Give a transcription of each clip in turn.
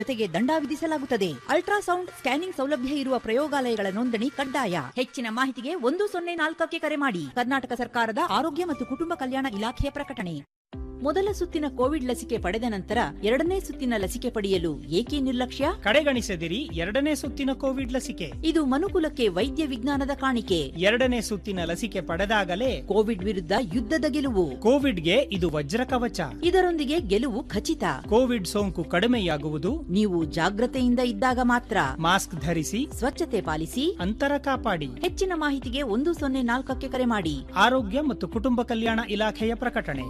ಜೊತೆಗೆ ದಂಡ ವಿಧಿಸಲಾಗುತ್ತದೆ ಅಲ್ಟ್ರಾಸೌಂಡ್ ಸ್ಕ್ಯಾನಿಂಗ್ ಸೌಲಭ್ಯ ಇರುವ ಪ್ರಯೋಗಾಲಯಗಳ ನೋಂದಣಿ ಕಡ್ಡಾಯ ಹೆಚ್ಚಿನ ಮಾಹಿತಿಗೆ ಒಂದು ಸೊನ್ನೆ ನಾಲ್ಕಕ್ಕೆ ಕರೆ ಮಾಡಿ ಕರ್ನಾಟಕ ಸರ್ಕಾರದ ಆರೋಗ್ಯ ಮತ್ತು ಕುಟುಂಬ ಕಲ್ಯಾಣ ಇಲಾಖೆಯ ಪ್ರಕಟಣೆ ಮೊದಲ ಸುತ್ತಿನ ಕೋವಿಡ್ ಲಸಿಕೆ ಪಡೆದ ನಂತರ ಎರಡನೇ ಸುತ್ತಿನ ಲಸಿಕೆ ಪಡೆಯಲು ಏಕೆ ನಿರ್ಲಕ್ಷ್ಯ ಕಡೆಗಣಿಸದಿರಿ ಎರಡನೇ ಸುತ್ತಿನ ಕೋವಿಡ್ ಲಸಿಕೆ ಇದು ಮನುಕುಲಕ್ಕೆ ವೈದ್ಯ ವಿಜ್ಞಾನದ ಕಾಣಿಕೆ ಎರಡನೇ ಸುತ್ತಿನ ಲಸಿಕೆ ಪಡೆದಾಗಲೇ ಕೋವಿಡ್ ವಿರುದ್ಧ ಯುದ್ಧದ ಗೆಲುವು ಕೋವಿಡ್ಗೆ ಇದು ವಜ್ರ ಕವಚ ಇದರೊಂದಿಗೆ ಗೆಲುವು ಖಚಿತ ಕೋವಿಡ್ ಸೋಂಕು ಕಡಿಮೆಯಾಗುವುದು ನೀವು ಜಾಗ್ರತೆಯಿಂದ ಇದ್ದಾಗ ಮಾತ್ರ ಮಾಸ್ಕ್ ಧರಿಸಿ ಸ್ವಚ್ಛತೆ ಪಾಲಿಸಿ ಅಂತರ ಕಾಪಾಡಿ ಹೆಚ್ಚಿನ ಮಾಹಿತಿಗೆ ಒಂದು ಸೊನ್ನೆ ನಾಲ್ಕಕ್ಕೆ ಕರೆ ಮಾಡಿ ಆರೋಗ್ಯ ಮತ್ತು ಕುಟುಂಬ ಕಲ್ಯಾಣ ಇಲಾಖೆಯ ಪ್ರಕಟಣೆ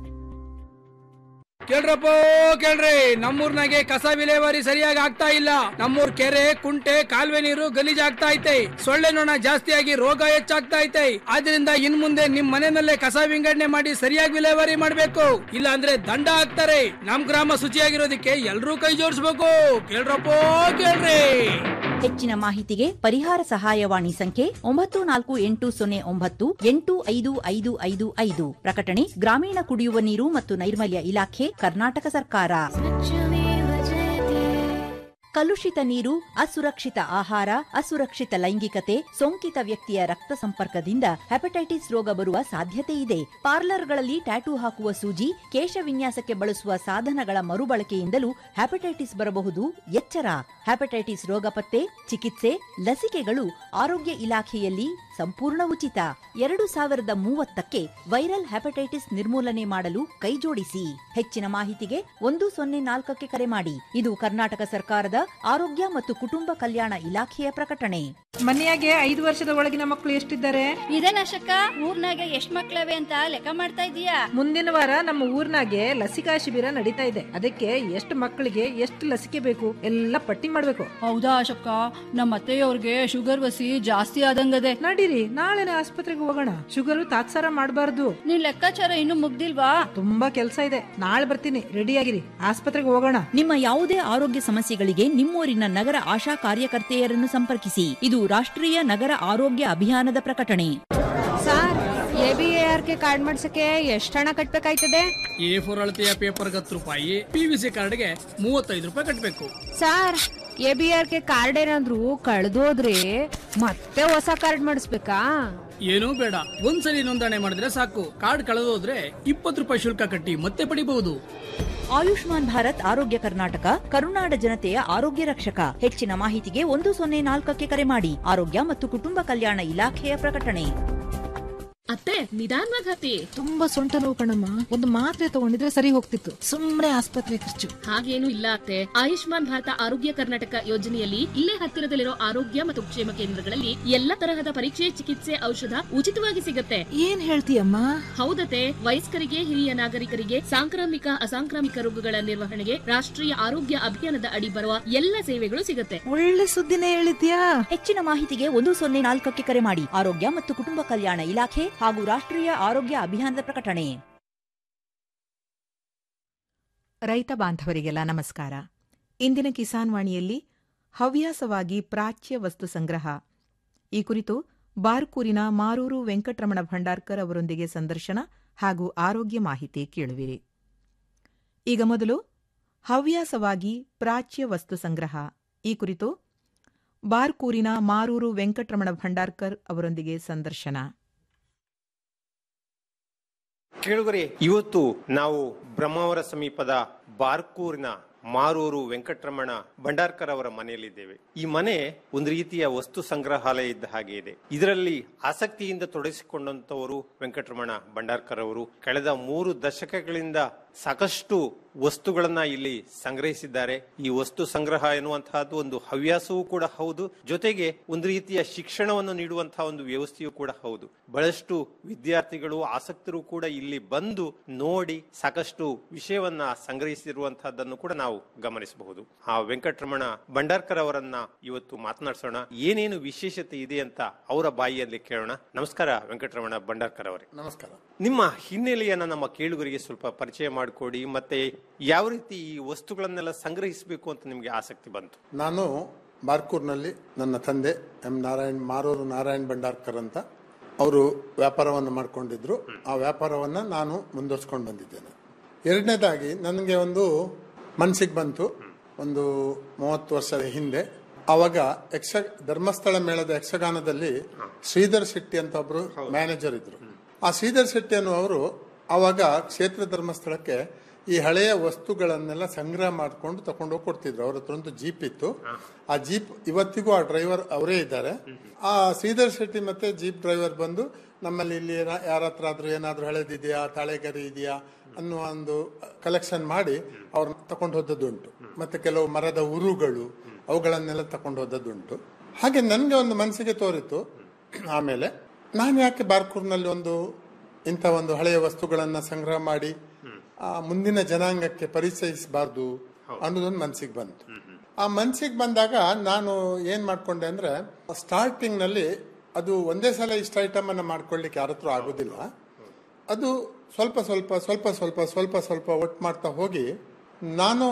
ಕೇಳ್ರಪ್ಪ ಕೇಳ್ರಿ ನಮ್ಮೂರ್ನಾಗೆ ಕಸ ವಿಲೇವಾರಿ ಸರಿಯಾಗಿ ಆಗ್ತಾ ಇಲ್ಲ ನಮ್ಮೂರ್ ಕೆರೆ ಕುಂಟೆ ಕಾಲುವೆ ನೀರು ಗಲೀಜ್ ಆಗ್ತಾ ಐತೆ ಸೊಳ್ಳೆ ನೊಣ ಜಾಸ್ತಿಯಾಗಿ ರೋಗ ಹೆಚ್ಚಾಗ್ತಾ ಐತೆ ಆದ್ರಿಂದ ಇನ್ ಮುಂದೆ ನಿಮ್ ಮನೆಯಲ್ಲೇ ಕಸ ವಿಂಗಡಣೆ ಮಾಡಿ ಸರಿಯಾಗಿ ವಿಲೇವಾರಿ ಮಾಡ್ಬೇಕು ಇಲ್ಲ ಅಂದ್ರೆ ದಂಡ ಹಾಕ್ತಾರೆ ನಮ್ ಗ್ರಾಮ ಶುಚಿಯಾಗಿರೋದಕ್ಕೆ ಎಲ್ರೂ ಕೈ ಜೋಡಿಸ್ಬೇಕು ಕೇಳ್ರಪ್ಪ ಕೇಳ್ರಿ ಹೆಚ್ಚಿನ ಮಾಹಿತಿಗೆ ಪರಿಹಾರ ಸಹಾಯವಾಣಿ ಸಂಖ್ಯೆ ಒಂಬತ್ತು ನಾಲ್ಕು ಎಂಟು ಸೊನ್ನೆ ಒಂಬತ್ತು ಎಂಟು ಐದು ಐದು ಐದು ಐದು ಪ್ರಕಟಣೆ ಗ್ರಾಮೀಣ ಕುಡಿಯುವ ನೀರು ಮತ್ತು ನೈರ್ಮಲ್ಯ ಇಲಾಖೆ ಕರ್ನಾಟಕ ಸರ್ಕಾರ ಕಲುಷಿತ ನೀರು ಅಸುರಕ್ಷಿತ ಆಹಾರ ಅಸುರಕ್ಷಿತ ಲೈಂಗಿಕತೆ ಸೋಂಕಿತ ವ್ಯಕ್ತಿಯ ರಕ್ತ ಸಂಪರ್ಕದಿಂದ ಹೆಪಟೈಟಿಸ್ ರೋಗ ಬರುವ ಸಾಧ್ಯತೆ ಇದೆ ಪಾರ್ಲರ್ಗಳಲ್ಲಿ ಟ್ಯಾಟೂ ಹಾಕುವ ಸೂಜಿ ಕೇಶ ವಿನ್ಯಾಸಕ್ಕೆ ಬಳಸುವ ಸಾಧನಗಳ ಮರುಬಳಕೆಯಿಂದಲೂ ಹೆಪಟೈಟಿಸ್ ಬರಬಹುದು ಎಚ್ಚರ ಹೆಪಟೈಟಿಸ್ ರೋಗ ಪತ್ತೆ ಚಿಕಿತ್ಸೆ ಲಸಿಕೆಗಳು ಆರೋಗ್ಯ ಇಲಾಖೆಯಲ್ಲಿ ಸಂಪೂರ್ಣ ಉಚಿತ ಎರಡು ಸಾವಿರದ ಮೂವತ್ತಕ್ಕೆ ವೈರಲ್ ಹೆಪಟೈಟಿಸ್ ನಿರ್ಮೂಲನೆ ಮಾಡಲು ಕೈಜೋಡಿಸಿ ಹೆಚ್ಚಿನ ಮಾಹಿತಿಗೆ ಒಂದು ಸೊನ್ನೆ ನಾಲ್ಕಕ್ಕೆ ಕರೆ ಮಾಡಿ ಇದು ಕರ್ನಾಟಕ ಸರ್ಕಾರದ ಆರೋಗ್ಯ ಮತ್ತು ಕುಟುಂಬ ಕಲ್ಯಾಣ ಇಲಾಖೆಯ ಪ್ರಕಟಣೆ ಮನೆಯಾಗೆ ಐದು ವರ್ಷದ ಒಳಗಿನ ಮಕ್ಕಳು ಎಷ್ಟಿದ್ದಾರೆ ಇದೇನಶಕ ಊರ್ನಾಗ ಎಷ್ಟ್ ಮಕ್ಳವೆ ಅಂತ ಲೆಕ್ಕ ಮಾಡ್ತಾ ಇದೀಯಾ ಮುಂದಿನ ವಾರ ನಮ್ಮ ಊರ್ನಾಗೆ ಲಸಿಕಾ ಶಿಬಿರ ನಡೀತಾ ಇದೆ ಅದಕ್ಕೆ ಎಷ್ಟು ಮಕ್ಕಳಿಗೆ ಎಷ್ಟು ಲಸಿಕೆ ಬೇಕು ಎಲ್ಲ ಪಟ್ಟಿ ಮಾಡ್ಬೇಕು ಹೌದಾ ಅಶಕ್ಕ ನಮ್ಮ ಅತ್ತೆಯವ್ರಿಗೆ ಶುಗರ್ ವಸಿ ಜಾಸ್ತಿ ಆದಂಗದೆ ನಡೀರಿ ನಾಳೆನೆ ಆಸ್ಪತ್ರೆಗೆ ಹೋಗೋಣ ಶುಗರ್ ತಾತ್ಸಾರ ಮಾಡಬಾರ್ದು ನಿನ್ ಲೆಕ್ಕಾಚಾರ ಇನ್ನು ಮುಗ್ದಿಲ್ವಾ ತುಂಬಾ ಕೆಲಸ ಇದೆ ನಾಳೆ ಬರ್ತೀನಿ ರೆಡಿ ಆಗಿರಿ ಆಸ್ಪತ್ರೆಗೆ ಹೋಗೋಣ ನಿಮ್ಮ ಯಾವುದೇ ಆರೋಗ್ಯ ಸಮಸ್ಯೆಗಳಿಗೆ ನಿಮ್ಮೂರಿನ ನಗರ ಆಶಾ ಕಾರ್ಯಕರ್ತೆಯರನ್ನು ಸಂಪರ್ಕಿಸಿ ಇದು ರಾಷ್ಟ್ರೀಯ ನಗರ ಆರೋಗ್ಯ ಅಭಿಯಾನದ ಪ್ರಕಟಣೆ sir A B A R K card ಮಾಡ್ಸಕ್ಕೆ ಎಷ್ಟು ಹಣ ಕಟ್ಬೇಕಾಯ್ತದೆ ಎ ಫೋರ್ ಅಳತೆಯ ಪೇಪರ್ ಹತ್ತು ರೂಪಾಯಿ ಪಿ ವಿ ಸಿ ಕಾರ್ಡ್ಗೆ ಮೂವತ್ತೈದು ರೂಪಾಯಿ ಕಟ್ಬೇಕು sir A B R K card ಏನಾದ್ರು ಕಳ್ದೋದ್ರೆ ಮತ್ತೆ ಹೊಸ ಕಾರ್ಡ್ ಮಾಡಿಸ್ಬೇಕಾ ಏನೂ ಬೇಡ ಒಂದ್ಸಲಿ ನೋಂದಣಿ ಮಾಡಿದ್ರೆ ಸಾಕು ಕಾರ್ಡ್ ಕಳೆದೋದ್ರೆ ಇಪ್ಪತ್ತು ರೂಪಾಯಿ ಶುಲ್ಕ ಕಟ್ಟಿ ಮತ್ತೆ ಪಡಿಬಹುದು ಆಯುಷ್ಮಾನ್ ಭಾರತ್ ಆರೋಗ್ಯ ಕರ್ನಾಟಕ ಕರುನಾಡ ಜನತೆಯ ಆರೋಗ್ಯ ರಕ್ಷಕ ಹೆಚ್ಚಿನ ಮಾಹಿತಿಗೆ ಒಂದು ಸೊನ್ನೆ ನಾಲ್ಕಕ್ಕೆ ಕರೆ ಮಾಡಿ ಆರೋಗ್ಯ ಮತ್ತು ಕುಟುಂಬ ಕಲ್ಯಾಣ ಇಲಾಖೆಯ ಪ್ರಕಟಣೆ ಅತ್ತೆ ನಿಧಾನವಾಗಿ ಹತ್ತಿ ತುಂಬಾ ಸೊಂಟ ನೋವು ಕಣಮ್ಮ ಒಂದು ಮಾತ್ರೆ ತಗೊಂಡಿದ್ರೆ ಸರಿ ಹೋಗ್ತಿತ್ತು ಸುಮ್ನೆ ಆಸ್ಪತ್ರೆ ಖರ್ಚು ಹಾಗೇನು ಇಲ್ಲ ಅತ್ತೆ ಆಯುಷ್ಮಾನ್ ಭಾರತ ಆರೋಗ್ಯ ಕರ್ನಾಟಕ ಯೋಜನೆಯಲ್ಲಿ ಇಲ್ಲೇ ಹತ್ತಿರದಲ್ಲಿರೋ ಆರೋಗ್ಯ ಮತ್ತು ಕ್ಷೇಮ ಕೇಂದ್ರಗಳಲ್ಲಿ ಎಲ್ಲ ತರಹದ ಪರೀಕ್ಷೆ ಚಿಕಿತ್ಸೆ ಔಷಧ ಉಚಿತವಾಗಿ ಸಿಗತ್ತೆ ಏನ್ ಹೇಳ್ತೀಯಮ್ಮ ಹೌದತೆ ವಯಸ್ಕರಿಗೆ ಹಿರಿಯ ನಾಗರಿಕರಿಗೆ ಸಾಂಕ್ರಾಮಿಕ ಅಸಾಂಕ್ರಾಮಿಕ ರೋಗಗಳ ನಿರ್ವಹಣೆಗೆ ರಾಷ್ಟ್ರೀಯ ಆರೋಗ್ಯ ಅಭಿಯಾನದ ಅಡಿ ಬರುವ ಎಲ್ಲ ಸೇವೆಗಳು ಸಿಗತ್ತೆ ಒಳ್ಳೆ ಸುದ್ದಿನೇ ಹೇಳಿದ್ಯಾ ಹೆಚ್ಚಿನ ಮಾಹಿತಿಗೆ ಒಂದು ಸೊನ್ನೆ ನಾಲ್ಕಕ್ಕೆ ಕರೆ ಮಾಡಿ ಆರೋಗ್ಯ ಮತ್ತು ಕುಟುಂಬ ಕಲ್ಯಾಣ ಇಲಾಖೆ ಹಾಗೂ ರಾಷ್ಟ್ರೀಯ ಆರೋಗ್ಯ ಅಭಿಯಾನದ ಪ್ರಕಟಣೆ ರೈತ ಬಾಂಧವರಿಗೆಲ್ಲ ನಮಸ್ಕಾರ ಇಂದಿನ ಕಿಸಾನ್ ವಾಣಿಯಲ್ಲಿ ಹವ್ಯಾಸವಾಗಿ ಪ್ರಾಚ್ಯ ವಸ್ತು ಸಂಗ್ರಹ ಈ ಕುರಿತು ಬಾರ್ಕೂರಿನ ಮಾರೂರು ವೆಂಕಟರಮಣ ಭಂಡಾರ್ಕರ್ ಅವರೊಂದಿಗೆ ಸಂದರ್ಶನ ಹಾಗೂ ಆರೋಗ್ಯ ಮಾಹಿತಿ ಕೇಳುವಿರಿ ಈಗ ಮೊದಲು ಹವ್ಯಾಸವಾಗಿ ಪ್ರಾಚ್ಯ ವಸ್ತು ಸಂಗ್ರಹ ಈ ಕುರಿತು ಬಾರ್ಕೂರಿನ ಮಾರೂರು ವೆಂಕಟರಮಣ ಭಂಡಾರ್ಕರ್ ಅವರೊಂದಿಗೆ ಸಂದರ್ಶನ ಕೇಳುಗರೆ ಇವತ್ತು ನಾವು ಬ್ರಹ್ಮಾವರ ಸಮೀಪದ ಬಾರ್ಕೂರಿನ ಮಾರೂರು ವೆಂಕಟರಮಣ ಭಂಡಾರ್ಕರ್ ಅವರ ಮನೆಯಲ್ಲಿದ್ದೇವೆ ಈ ಮನೆ ಒಂದು ರೀತಿಯ ವಸ್ತು ಸಂಗ್ರಹಾಲಯ ಇದ್ದ ಹಾಗೆ ಇದೆ ಇದರಲ್ಲಿ ಆಸಕ್ತಿಯಿಂದ ತೊಡಗಿಸಿಕೊಂಡಂತವರು ವೆಂಕಟರಮಣ ಭಂಡಾರ್ಕರ್ ಅವರು ಕಳೆದ ಮೂರು ದಶಕಗಳಿಂದ ಸಾಕಷ್ಟು ವಸ್ತುಗಳನ್ನ ಇಲ್ಲಿ ಸಂಗ್ರಹಿಸಿದ್ದಾರೆ ಈ ವಸ್ತು ಸಂಗ್ರಹ ಎನ್ನುವಂತಹದ್ದು ಒಂದು ಹವ್ಯಾಸವೂ ಕೂಡ ಹೌದು ಜೊತೆಗೆ ಒಂದು ರೀತಿಯ ಶಿಕ್ಷಣವನ್ನು ನೀಡುವಂತಹ ಒಂದು ವ್ಯವಸ್ಥೆಯೂ ಕೂಡ ಹೌದು ಬಹಳಷ್ಟು ವಿದ್ಯಾರ್ಥಿಗಳು ಆಸಕ್ತರು ಕೂಡ ಇಲ್ಲಿ ಬಂದು ನೋಡಿ ಸಾಕಷ್ಟು ವಿಷಯವನ್ನ ಸಂಗ್ರಹಿಸಿರುವಂತಹದ್ದನ್ನು ಕೂಡ ನಾವು ಗಮನಿಸಬಹುದು ಆ ವೆಂಕಟರಮಣ ಭಂಡಾರ್ಕರ್ ಅವರನ್ನ ಇವತ್ತು ಮಾತನಾಡಿಸೋಣ ಏನೇನು ವಿಶೇಷತೆ ಇದೆ ಅಂತ ಅವರ ಬಾಯಿಯಲ್ಲಿ ಕೇಳೋಣ ನಮಸ್ಕಾರ ವೆಂಕಟರಮಣ ಭಂಡಾರ್ಕರ್ ಅವರೇ ನಮಸ್ಕಾರ ನಿಮ್ಮ ಹಿನ್ನೆಲೆಯನ್ನ ನಮ್ಮ ಕೇಳುಗರಿಗೆ ಸ್ವಲ್ಪ ಪರಿಚಯ ಮಾಡಿಕೊಡಿ ಮತ್ತೆ ಯಾವ ರೀತಿ ಈ ವಸ್ತುಗಳನ್ನೆಲ್ಲ ಸಂಗ್ರಹಿಸಬೇಕು ಅಂತ ನಿಮ್ಗೆ ಆಸಕ್ತಿ ಬಂತು ನಾನು ಬಾರ್ಕೂರ್ನಲ್ಲಿ ನನ್ನ ತಂದೆ ಎಂ ನಾರಾಯಣ್ ಮಾರೂರು ನಾರಾಯಣ್ ಭಂಡಾರ್ಕರ್ ಅಂತ ಅವರು ವ್ಯಾಪಾರವನ್ನು ಮಾಡ್ಕೊಂಡಿದ್ರು ಆ ವ್ಯಾಪಾರವನ್ನು ನಾನು ಮುಂದುವರ್ಸ್ಕೊಂಡು ಬಂದಿದ್ದೇನೆ ಎರಡನೇದಾಗಿ ನನಗೆ ಒಂದು ಮನಸ್ಸಿಗೆ ಬಂತು ಒಂದು ಮೂವತ್ತು ವರ್ಷದ ಹಿಂದೆ ಅವಾಗ ಯಕ್ಷ ಧರ್ಮಸ್ಥಳ ಮೇಳದ ಯಕ್ಷಗಾನದಲ್ಲಿ ಶ್ರೀಧರ್ ಶೆಟ್ಟಿ ಅಂತ ಒಬ್ರು ಮ್ಯಾನೇಜರ್ ಇದ್ರು ಆ ಶ್ರೀಧರ್ ಶೆಟ್ಟಿ ಅನ್ನುವರು ಅವಾಗ ಕ್ಷೇತ್ರ ಧರ್ಮಸ್ಥಳಕ್ಕೆ ಈ ಹಳೆಯ ವಸ್ತುಗಳನ್ನೆಲ್ಲ ಸಂಗ್ರಹ ಮಾಡ್ಕೊಂಡು ತಗೊಂಡೋಗಿ ಕೊಡ್ತಿದ್ರು ಅವ್ರ ಹತ್ರ ಒಂದು ಜೀಪ್ ಇತ್ತು ಆ ಜೀಪ್ ಇವತ್ತಿಗೂ ಆ ಡ್ರೈವರ್ ಅವರೇ ಇದ್ದಾರೆ ಆ ಶ್ರೀಧರ್ ಶೆಟ್ಟಿ ಮತ್ತೆ ಜೀಪ್ ಡ್ರೈವರ್ ಬಂದು ನಮ್ಮಲ್ಲಿ ಇಲ್ಲಿ ಏನ- ಯಾರ ಹತ್ರ ಆದ್ರೂ ಏನಾದ್ರೂ ಹಳೆದಿದೆಯಾ ತಾಳೆಗರಿ ಇದೆಯಾ ಅನ್ನುವ ಒಂದು ಕಲೆಕ್ಷನ್ ಮಾಡಿ ಅವ್ರನ್ನ ತಕೊಂಡು ಹೋದದ್ದುಂಟು ಮತ್ತೆ ಕೆಲವು ಮರದ ಉರುಗಳು ಅವುಗಳನ್ನೆಲ್ಲ ತಕೊಂಡು ಹೋದದ್ದುಂಟು ಹಾಗೆ ನನಗೆ ಒಂದು ಮನಸ್ಸಿಗೆ ತೋರಿತು ಆಮೇಲೆ ನಾನು ಯಾಕೆ ಬಾರ್ಕೂರ್ನಲ್ಲಿ ಒಂದು ಇಂಥ ಒಂದು ಹಳೆಯ ವಸ್ತುಗಳನ್ನ ಸಂಗ್ರಹ ಮಾಡಿ ಆ ಮುಂದಿನ ಜನಾಂಗಕ್ಕೆ ಪರಿಚಯಿಸಬಾರ್ದು ಅನ್ನೋದೊಂದು ಮನಸ್ಸಿಗೆ ಬಂತು ಆ ಮನಸ್ಸಿಗೆ ಬಂದಾಗ ನಾನು ಏನ್ ಮಾಡ್ಕೊಂಡೆ ಅಂದ್ರೆ ಸ್ಟಾರ್ಟಿಂಗ್ ನಲ್ಲಿ ಅದು ಒಂದೇ ಸಲ ಇಷ್ಟ ಐಟಮ್ ಅನ್ನ ಮಾಡ್ಕೊಳ್ಳಿಕ್ಕೆ ಯಾರ ಹತ್ರ ಆಗೋದಿಲ್ಲ ಅದು ಸ್ವಲ್ಪ ಸ್ವಲ್ಪ ಸ್ವಲ್ಪ ಸ್ವಲ್ಪ ಸ್ವಲ್ಪ ಸ್ವಲ್ಪ ಒಟ್ಟು ಮಾಡ್ತಾ ಹೋಗಿ ನಾನು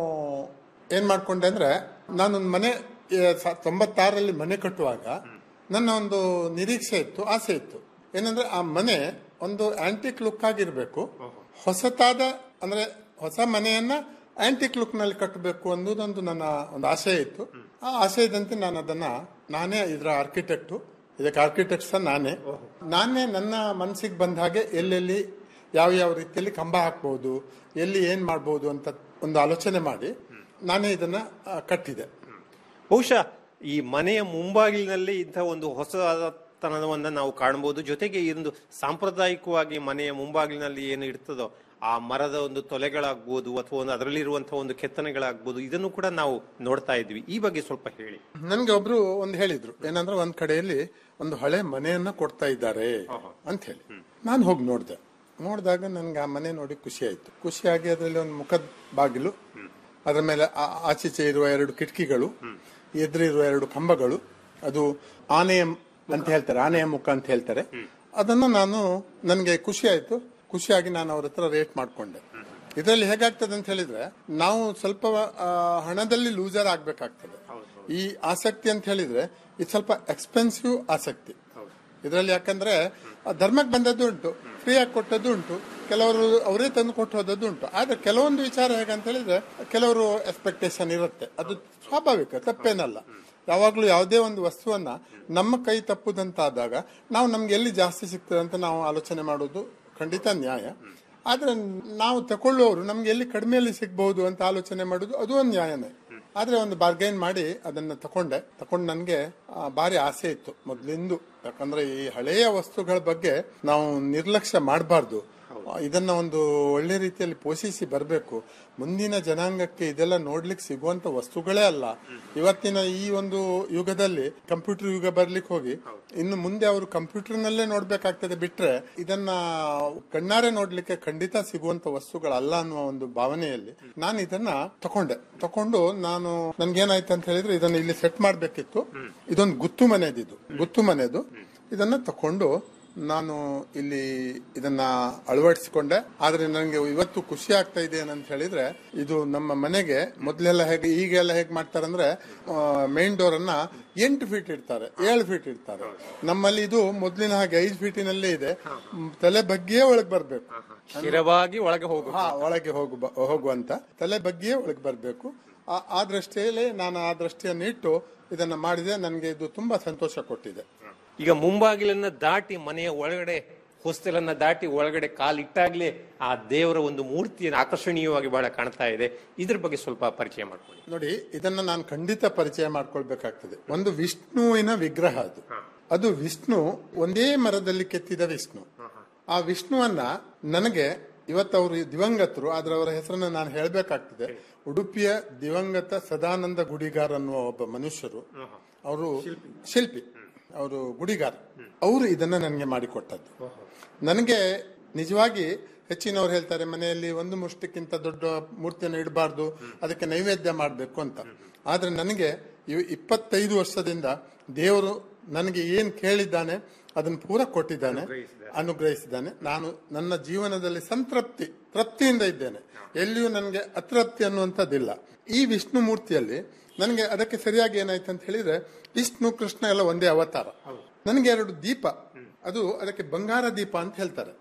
ಏನ್ ಮಾಡ್ಕೊಂಡೆ ಅಂದ್ರೆ ನಾನೊಂದು ಮನೆ ಆ, ಸ- ತೊಂಬತ್ತಾರರಲ್ಲಿ ಮನೆ ಕಟ್ಟುವಾಗ ನನ್ನ ಒಂದು ನಿರೀಕ್ಷೆ ಇತ್ತು ಆಸೆ ಇತ್ತು ಏನಂದ್ರೆ ಆ ಮನೆ ಒಂದು ಆಂಟಿಕ್ ಲುಕ್ ಆಗಿರ್ಬೇಕು ಹೊಸತಾದ ಅಂದ್ರೆ ಹೊಸ ಮನೆಯನ್ನ ಆಂಟಿಕ್ ಲುಕ್ ನಲ್ಲಿ ಕಟ್ಟಬೇಕು ಅನ್ನೋದೊಂದು ನನ್ನ ಒಂದು ಆಸೆ ಇತ್ತು ಆ ಆಶಯದಂತೆ ನಾನು ಅದನ್ನ ನಾನೇ ಇದರ ಆರ್ಕಿಟೆಕ್ಟು ಇದಕ್ಕೆ ಆರ್ಕಿಟೆಕ್ಟ್ ಸಹ ನಾನೇ ನಾನೇ ನನ್ನ ಮನಸ್ಸಿಗೆ ಬಂದ ಹಾಗೆ ಎಲ್ಲೆಲ್ಲಿ ಯಾವ ಯಾವ ರೀತಿಯಲ್ಲಿ ಕಂಬ ಹಾಕ್ಬಹುದು ಎಲ್ಲಿ ಏನ್ ಮಾಡ್ಬೋದು ಅಂತ ಒಂದು ಆಲೋಚನೆ ಮಾಡಿ ನಾನೇ ಇದನ್ನ ಆ, ಕಟ್ಟಿದೆ ಬಹುಶಃ ಈ ಮನೆಯ ಮುಂಬಾಗಿಲಿನಲ್ಲಿ ಇಂಥ ಒಂದು ಹೊಸತನವನ್ನ ನಾವು ಕಾಣಬಹುದು ಜೊತೆಗೆ ಇದೊಂದು ಸಾಂಪ್ರದಾಯಿಕವಾಗಿ ಮನೆಯ ಮುಂಬಾಗಿಲಿನಲ್ಲಿ ಏನು ಇರ್ತದೋ ಆ ಮರದ ಒಂದು ತೊಲೆಗಳಾಗ್ಬೋದು ಅಥವಾ ಒಂದು ಅದರಲ್ಲಿರುವಂತಹ ಒಂದು ಕೆತ್ತನೆಗಳಾಗ್ಬೋದು ಇದನ್ನು ಕೂಡ ನಾವು ನೋಡ್ತಾ ಇದ್ವಿ ಈ ಬಗ್ಗೆ ಸ್ವಲ್ಪ ಹೇಳಿ ನನ್ಗೆ ಒಬ್ರು ಒಂದು ಹೇಳಿದ್ರು ಏನಂದ್ರೆ ಒಂದ್ ಕಡೆಯಲ್ಲಿ ಒಂದು ಹಳೆ ಮನೆಯನ್ನ ಕೊಡ್ತಾ ಇದ್ದಾರೆ ಅಂತ ಹೇಳಿ ನಾನು ಹೋಗಿ ನೋಡ್ದೆ ನೋಡಿದಾಗ ನನ್ಗೆ ಆ ಮನೆ ನೋಡಿ ಖುಷಿ ಆಯ್ತು ಖುಷಿಯಾಗಿ ಅದರಲ್ಲಿ ಒಂದು ಮುಖದ ಬಾಗಿಲು ಅದರ ಮೇಲೆ ಆ- ಆಚೀಚೆ ಇರುವ ಎರಡು ಕಿಟಕಿಗಳು ಎದುರಿರುವ ಎರಡು ಕಂಬಗಳು ಅದು ಆನೆಯ ಅಂತ ಹೇಳ್ತಾರೆ ಆನೆಯ ಮುಖ ಅಂತ ಹೇಳ್ತಾರೆ ಅದನ್ನು ನಾನು ನನಗೆ ಖುಷಿ ಆಯ್ತು ಖುಷಿಯಾಗಿ ನಾನು ಅವ್ರ ಹತ್ರ ರೇಟ್ ಮಾಡ್ಕೊಂಡೆ ಇದರಲ್ಲಿ ಹೇಗಾಗ್ತದೆ ಅಂತ ಹೇಳಿದ್ರೆ ನಾವು ಸ್ವಲ್ಪ ಆ, ಹಣದಲ್ಲಿ ಲೂಸರ್ ಆಗ್ಬೇಕಾಗ್ತದೆ ಈ ಆಸಕ್ತಿ ಅಂತ ಹೇಳಿದ್ರೆ ಇದು ಸ್ವಲ್ಪ ಎಕ್ಸ್ಪೆನ್ಸಿವ್ ಆಸಕ್ತಿ ಇದರಲ್ಲಿ ಯಾಕಂದ್ರೆ ಆ ಧರ್ಮಕ್ಕೆ ಬಂದದ್ದು ಉಂಟು ಫ್ರೀಯಾಗಿ ಕೊಟ್ಟದ್ದು ಉಂಟು ಕೆಲವರು ಅವರೇ ತಂದು ಕೊಟ್ಟು ಹೋದದ್ದು ಉಂಟು ಆದ್ರೆ ಕೆಲವೊಂದು ವಿಚಾರ ಹೇಗಂತ ಹೇಳಿದ್ರೆ ಕೆಲವರು ಎಕ್ಸ್ಪೆಕ್ಟೇಷನ್ ಇರುತ್ತೆ ಅದು ಸ್ವಾಭಾವಿಕ ತಪ್ಪೇನಲ್ಲ ಯಾವಾಗಲೂ ಯಾವುದೇ ಒಂದು ವಸ್ತುವನ್ನ ನಮ್ಮ ಕೈ ತಪ್ಪುದಂತಾದಾಗ ನಾವು ನಮ್ಗೆ ಎಲ್ಲಿ ಜಾಸ್ತಿ ಸಿಗ್ತದೆ ಅಂತ ನಾವು ಆಲೋಚನೆ ಮಾಡೋದು ಖಂಡಿತ ನ್ಯಾಯ ಆದ್ರೆ ನಾವು ತಕೊಳ್ಳುವವರು ನಮ್ಗೆ ಎಲ್ಲಿ ಕಡಿಮೆಯಲ್ಲಿ ಸಿಗ್ಬಹುದು ಅಂತ ಆಲೋಚನೆ ಮಾಡೋದು ಅದು ಒಂದು ನ್ಯಾಯನೇ ಆದ್ರೆ ಒಂದು ಬಾರ್ಗೈನ್ ಮಾಡಿ ಅದನ್ನ ತಕೊಂಡೆ ತಕೊಂಡು ನನ್ಗೆ ಆ, ಭಾರಿ ಆಸೆ ಇತ್ತು ಮೊದ್ಲಿಂದು ಯಾಕಂದ್ರೆ ಈ ಹಳೆಯ ವಸ್ತುಗಳ ಬಗ್ಗೆ ನಾವು ನಿರ್ಲಕ್ಷ್ಯ ಮಾಡಬಾರ್ದು ಇದನ್ನ ಒಂದು ಒಳ್ಳೆ ರೀತಿಯಲ್ಲಿ ಪೋಷಿಸಿ ಬರಬೇಕು ಮುಂದಿನ ಜನಾಂಗಕ್ಕೆ ಇದೆಲ್ಲ ನೋಡ್ಲಿಕ್ಕೆ ಸಿಗುವಂತ ವಸ್ತುಗಳೇ ಅಲ್ಲ ಇವತ್ತಿನ ಈ ಒಂದು ಯುಗದಲ್ಲಿ ಕಂಪ್ಯೂಟರ್ ಯುಗ ಬರ್ಲಿಕ್ಕೆ ಹೋಗಿ ಇನ್ನು ಮುಂದೆ ಅವರು ಕಂಪ್ಯೂಟರ್ ನಲ್ಲೇ ನೋಡ್ಬೇಕಾಗ್ತದೆ ಬಿಟ್ರೆ ಇದನ್ನ ಕಣ್ಣಾರೆ ನೋಡ್ಲಿಕ್ಕೆ ಖಂಡಿತ ಸಿಗುವಂತ ವಸ್ತುಗಳಲ್ಲ ಅನ್ನುವ ಒಂದು ಭಾವನೆಯಲ್ಲಿ ನಾನು ಇದನ್ನ ತಕೊಂಡೆ ತಕೊಂಡು ನಾನು ನನ್ಗೇನಾಯ್ತು ಅಂತ ಹೇಳಿದ್ರೆ ಇದನ್ನ ಇಲ್ಲಿ ಸೆಟ್ ಮಾಡ್ಬೇಕಿತ್ತು ಇದೊಂದು ಗುತ್ತು ಮನೆದಿದು ಗುತ್ತು ಮನೆದು ಇದನ್ನ ತಕೊಂಡು ನಾನು ಇಲ್ಲಿ ಇದನ್ನ ಅಳವಡಿಸಿಕೊಂಡೆ ಆದ್ರೆ ನನಗೆ ಇವತ್ತು ಖುಷಿ ಆಗ್ತಾ ಇದೆ ಏನಂತ ಹೇಳಿದ್ರೆ ಇದು ನಮ್ಮ ಮನೆಗೆ ಮೊದ್ಲೆಲ್ಲ ಹೇಗೆ ಈಗೆಲ್ಲ ಹೇಗೆ ಮಾಡ್ತಾರಂದ್ರೆ ಮೇನ್ ಡೋರ್ ಅನ್ನ ಎಂಟು ಫೀಟ್ ಇಡ್ತಾರೆ ಏಳು ಫೀಟ್ ಇಡ್ತಾರೆ ನಮ್ಮಲ್ಲಿ ಇದು ಮೊದ್ಲಿನ ಹಾಗೆ ಐದು ಫೀಟಿನಲ್ಲೇ ಇದೆ ಮ್, ತಲೆ ಬಗ್ಗಿಯೇ ಒಳಗೆ ಬರ್ಬೇಕು ಸ್ಥಿರವಾಗಿ ಒಳಗೆ ಹೋಗು ಹಾ ಒಳಗೆ ಹೋಗು ಹೋಗುವಂತ ತಲೆ ಬಗ್ಗಿಯೇ ಒಳಗೆ ಬರಬೇಕು ಆ ದೃಷ್ಟಿಯಲ್ಲಿ ನಾನು ಆ ದೃಷ್ಟಿಯನ್ನು ಇಟ್ಟು ಇದನ್ನ ಮಾಡಿದೆ ನನಗೆ ಇದು ತುಂಬಾ ಸಂತೋಷ ಕೊಟ್ಟಿದೆ ಈಗ ಮುಂಬಾಗಿಲನ್ನ ದಾಟಿ ಮನೆಯ ಒಳಗಡೆ ಹೊಸ್ತಿಲನ್ನ ದಾಟಿ ಒಳಗಡೆ ಕಾಲಿಟ್ಟಾಗ್ಲೇ ಆ ದೇವರ ಒಂದು ಮೂರ್ತಿಯನ್ನು ಆಕರ್ಷಣೀಯವಾಗಿ ಬಹಳ ಕಾಣ್ತಾ ಇದೆ ಇದ್ರ ಬಗ್ಗೆ ಸ್ವಲ್ಪ ಪರಿಚಯ ಮಾಡ್ಕೊಳ್ಳಿ ನೋಡಿ ಇದನ್ನ ನಾನು ಖಂಡಿತ ಪರಿಚಯ ಮಾಡ್ಕೊಳ್ಬೇಕಾಗ್ತದೆ ಒಂದು ವಿಷ್ಣುವಿನ ವಿಗ್ರಹ ಅದು ಅದು ವಿಷ್ಣು ಒಂದೇ ಮರದಲ್ಲಿ ಕೆತ್ತಿದ ವಿಷ್ಣು ಆ ವಿಷ್ಣುವನ್ನ ನನಗೆ ಇವತ್ತು ಅವರು ದಿವಂಗತರು ಆದ್ರೆ ಅವರ ಹೆಸರನ್ನ ನಾನು ಹೇಳಬೇಕಾಗ್ತದೆ ಉಡುಪಿಯ ದಿವಂಗತ ಸದಾನಂದ ಗುಡಿಗಾರ್ ಅನ್ನುವ ಒಬ್ಬ ಮನುಷ್ಯರು ಅವರು ಶಿಲ್ಪಿ ಅವರು ಗುಡಿಗಾರ ಅವರು ಇದನ್ನ ನನಗೆ ಮಾಡಿಕೊಟ್ಟದ್ದು ನನಗೆ ನಿಜವಾಗಿ ಹೆಚ್ಚಿನವ್ರು ಹೇಳ್ತಾರೆ ಮನೆಯಲ್ಲಿ ಒಂದು ಮುಷ್ಟಿಕ್ಕಿಂತ ದೊಡ್ಡ ಮೂರ್ತಿಯನ್ನು ಇಡಬಾರ್ದು ಅದಕ್ಕೆ ನೈವೇದ್ಯ ಮಾಡಬೇಕು ಅಂತ ಆದ್ರೆ ನನಗೆ ಇವ್ ಇಪ್ಪತ್ತೈದು ವರ್ಷದಿಂದ ದೇವರು ನನಗೆ ಏನ್ ಕೇಳಿದ್ದಾನೆ ಅದನ್ನು ಪೂರ ಕೊಟ್ಟಿದ್ದಾನೆ ಅನುಗ್ರಹಿಸಿದ್ದಾನೆ ನಾನು ನನ್ನ ಜೀವನದಲ್ಲಿ ಸಂತೃಪ್ತಿ ತೃಪ್ತಿಯಿಂದ ಇದ್ದೇನೆ ಎಲ್ಲಿಯೂ ನನಗೆ ಅತೃಪ್ತಿ ಅನ್ನುವಂಥದ್ದಿಲ್ಲ ಈ ವಿಷ್ಣು ಮೂರ್ತಿಯಲ್ಲಿ ನನಗೆ ಅದಕ್ಕೆ ಸರಿಯಾಗಿ ಏನಾಯ್ತು ಅಂತ ಹೇಳಿದ್ರೆ ವಿಷ್ಣು ಕೃಷ್ಣ ಎಲ್ಲ ಒಂದೇ ಅವತಾರ ನನಗೆ ಎರಡು ದೀಪ ಅದು ಅದಕ್ಕೆ ಬಂಗಾರ ದೀಪ ಅಂತ ಹೇಳ್ತಾರೆ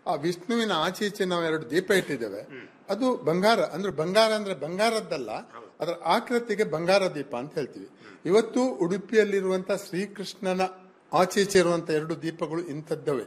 ಆ ವಿಷ್ಣುವಿನ ಆಚೆ ಈಚೆ ನಾವು ಎರಡು ದೀಪ ಇಟ್ಟಿದ್ದೇವೆ ಅದು ಬಂಗಾರ ಅಂದ್ರೆ ಬಂಗಾರ ಅಂದ್ರೆ ಬಂಗಾರದ್ದಲ್ಲ ಅದರ ಆಕೃತಿಗೆ ಬಂಗಾರ ದೀಪ ಅಂತ ಹೇಳ್ತೀವಿ ಇವತ್ತು ಉಡುಪಿಯಲ್ಲಿರುವಂತ ಶ್ರೀಕೃಷ್ಣನ ಆಚೆ ಈಚೆ ಇರುವಂತ ಎರಡು ದೀಪಗಳು ಇಂಥದ್ದವೇ